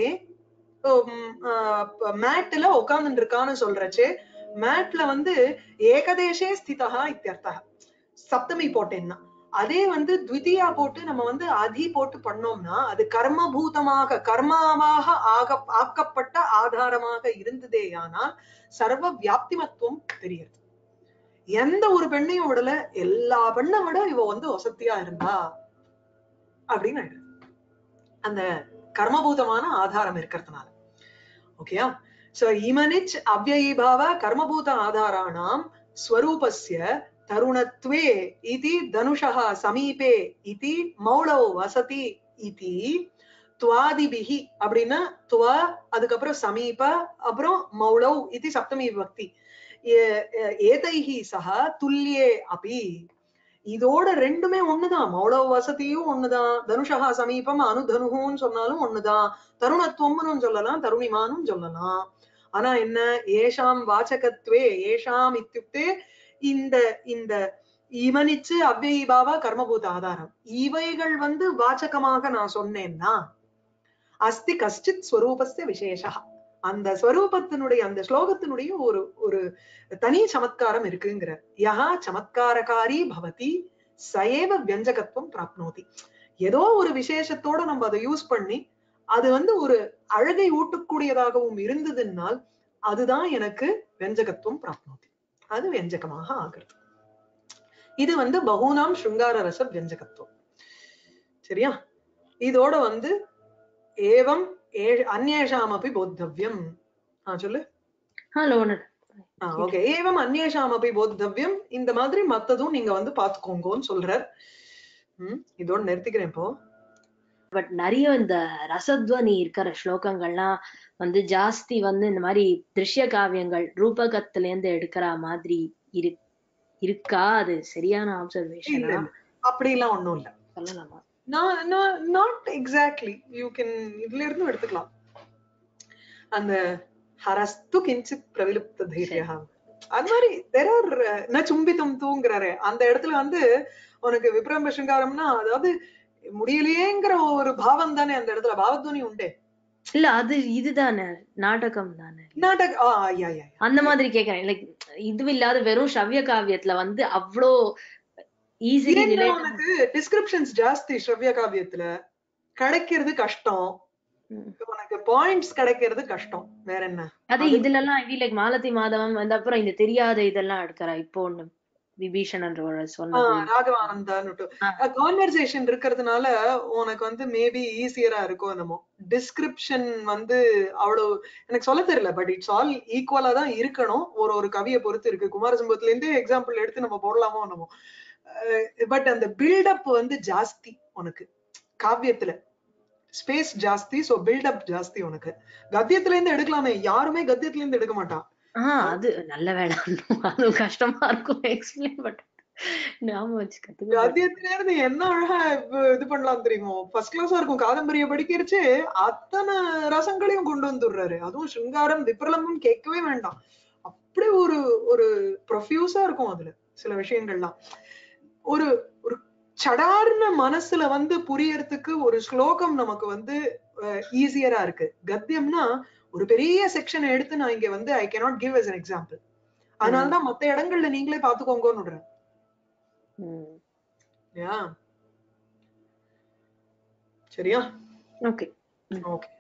மேட்ல உட்கார்ந்து இருக்கான்னு சொல்றச்சு மேட்ல வந்து ஏகதேசே ஸ்திதா இத்தியர்த்தா சப்தமி போட்டேன்னா அதே வந்து த்விதியா போட்டு நம்ம வந்து அதி போட்டு பண்ணோம்னா அது கர்மபூதமாக கர்மாவாக ஆக ஆக்கப்பட்ட ஆதாரமாக இருந்ததேயானால் சர்வ வியாப்திமத்துவம் தெரியுது எந்த ஒரு பெண்ணையும் விடல எல்லா பெண்ணை விட இவ வந்து வசதியா இருந்தா அப்படின்னு ஆயிடுது அந்த கர்மபூதமான ஆதாரம் இருக்கிறதுனால ஓகேயா சோ இமனிச் அவ்வயீபாவ கர்மபூத ஆதாராணாம் ஸ்வரூபஸ்ய தருணத்வே இதி தனுஷः சமீபே இதி மௌளௌ வசதி இதி துவாதிபிகி அப்படின்னா துவ அதுக்கப்புறம் சமீப அப்புறம் மௌளௌ இது சப்தமி விபக்தி ஏ- ஏ- ஏதைஹி சக துல்லியே அபி இதோட ரெண்டுமே ஒண்ணுதான் மௌளவ வசதியும் ஒண்ணுதான் தனுஷகா சமீபம் அனுதனுகுன்னு சொன்னாலும் ஒண்ணுதான் தருணத்துவம்னு சொல்லலாம் தருணிமானும் சொல்லலாம் ஆனா என்ன ஏஷாம் வாச்சகத்வே ஏஷாம் இத்தியுக்தே இந்த இந்த இவனிச்சு அவ்வயிபாவா கர்மபூத ஆதாரம் இவைகள் வந்து வாச்சகமாக நான் சொன்னேன்னா அஸ்தி கஷ்டித் ஸ்வரூபஸ்ய விசேஷா அந்த ஸ்வரூபத்தினுடைய அந்த ஸ்லோகத்தினுடைய ஒரு ஒரு தனி சமத்காரம் இருக்குங்கிற யஹா சமத்காரகாரி பவதி சயேவ வியஞ்சகத்துவம் பிராப்னோதி ஏதோ ஒரு விசேஷத்தோட நம்ம அதை யூஸ் பண்ணி அது வந்து ஒரு அழகை ஊட்டக்கூடியதாகவும் இருந்ததுன்னால் அதுதான் எனக்கு வெஞ்சகத்துவம் பிராப்னோதி அது வெஞ்சகமாக ஆகிறது இது வந்து பகுனாம் ஸ்ருங்கார ரச வியஞ்சகத்துவம் சரியா இதோட வந்து ஏவம் ஏ- அந்நேஷாம் அப்படி போத்தவ்யம் ஆ சொல்லு லோனர் ஓகே ஏவம் அந்நேஷாம் அப்படி போத்தவ்யம் இந்த மாதிரி மத்ததும் நீங்க வந்து பாத்துக்கோங்கன்னு சொல்றார் ம் இதோட நிறுத்திக்கிறேன் இப்போ பட் நிறைய இந்த ரசத்வனி இருக்கிற ஸ்லோகங்கள்லாம் வந்து ஜாஸ்தி வந்து இந்த மாதிரி திருஷ்ய காவியங்கள் ரூபகத்துல இருந்து எடுக்கிற மாதிரி இரு இருக்கா அது சரியான இல்ல ஆப்சர்வேஷனா இல்ல அப்படி எல்லாம் ஒண்ணும் இல்ல சொல்லலாமா நாட் எக்ஸாக்ட்லி யூ கேன் இதுல இருந்து எடுத்துக்கலாம் அந்த ஹரஸ்து கிஞ்சித் பிரவிலுப்த தைரியா அது மாதிரி தெர் ஆர் ந சும்பித்தம் தூங்குறாரு அந்த இடத்துல வந்து உனக்கு விப்ரம்ப சிங்காரம்னா அதாவது முடியலையேங்கிற ஒரு பாவம் தானே அந்த இடத்துல பாவத்வனி உண்டே இல்ல அது இதுதானே நாடகம் தானே நாடக ஆ யா யா அந்த மாதிரி கேக்குறேன் லைக் இது இல்லாத வெறும் சவ்ய காவியத்துல வந்து அவ்வளோ ஈஸிலி ஏன்னா ரிலேட் உனக்கு டிஸ்கிரிப்ஷன்ஸ் ஜாஸ்தி ஸ்ரவ்ய காவியத்துல கிடைக்கிறது கஷ்டம் உனக்கு பாயிண்ட்ஸ் கிடைக்கிறது கஷ்டம் வேற என்ன அது அது- இதுல எல்லாம் ஐ லைக் மாலதி மாதவன் வந்து அப்புறம் இந்த தெரியாத இதெல்லாம் எடுக்கிறா இப்போ ஒண்ணு விபீஷணன்ற ஒரு சொன்னது ராகவானந்தான்னு ஆ. கான்வர்சேஷன் இருக்கிறதுனால உனக்கு வந்து மேபி ஈஸியரா இருக்கும் என்னமோ டிஸ்கிரிப்ஷன் வந்து அவ்வளவு எனக்கு சொல்ல தெரியல பட் இட்ஸ் ஆல் ஈக்குவலா தான் இருக்கணும் ஒரு ஒரு கவியை பொறுத்து இருக்கு குமாரசம்பவத்துல இருந்து எக்ஸாம்பிள் எடுத்து நம்ம போடலாமோ என்னமோ பட் அந்த பில்டப் வந்து ஜாஸ்தி உனக்கு காவியத்துல ஸ்பேஸ் ஜாஸ்தி சோ பில்டப் ஜாஸ்தி உனக்கு கத்தியத்துல இருந்து எடுக்கலாமே யாருமே கத்தியத்துல இருந்து எடுக்க மாட்டான் ஆஹ் அது நல்ல வேலை அது கஷ்டமா இருக்கும் எக்ஸ்பிளைன் பட் ஞாபகம் வச்சு கத்துக்க கத்தியத்துல இருந்து என்ன அழகா இப்ப இது பண்ணலாம் தெரியுமோ ஃபர்ஸ்ட் கிளாஸா இருக்கும் காதம்பரிய படிக்கிறச்சு அத்தனை ரசங்களையும் கொண்டு வந்துடுறாரு அதுவும் சிங்காரம் விப்ரலமும் கேட்கவே வேண்டாம் அப்படி ஒரு ஒரு ப்ரொஃபியூஸா இருக்கும் அதுல சில விஷயங்கள்லாம் ஒரு ஒரு சடார்னு மனசுல வந்து புரியறதுக்கு ஒரு ஸ்லோகம் நமக்கு வந்து ஈஸியரா இருக்கு கத்தியம்னா ஒரு பெரிய செக்ஷன் எடுத்து நான் இங்க வந்து I cannot give as an example அதனாலதான் மத்த இடங்கள்ல நீங்களே பாத்துக்கோங்கன்னு விடுறேன் ம் யா சரியா ஓகே ஓகே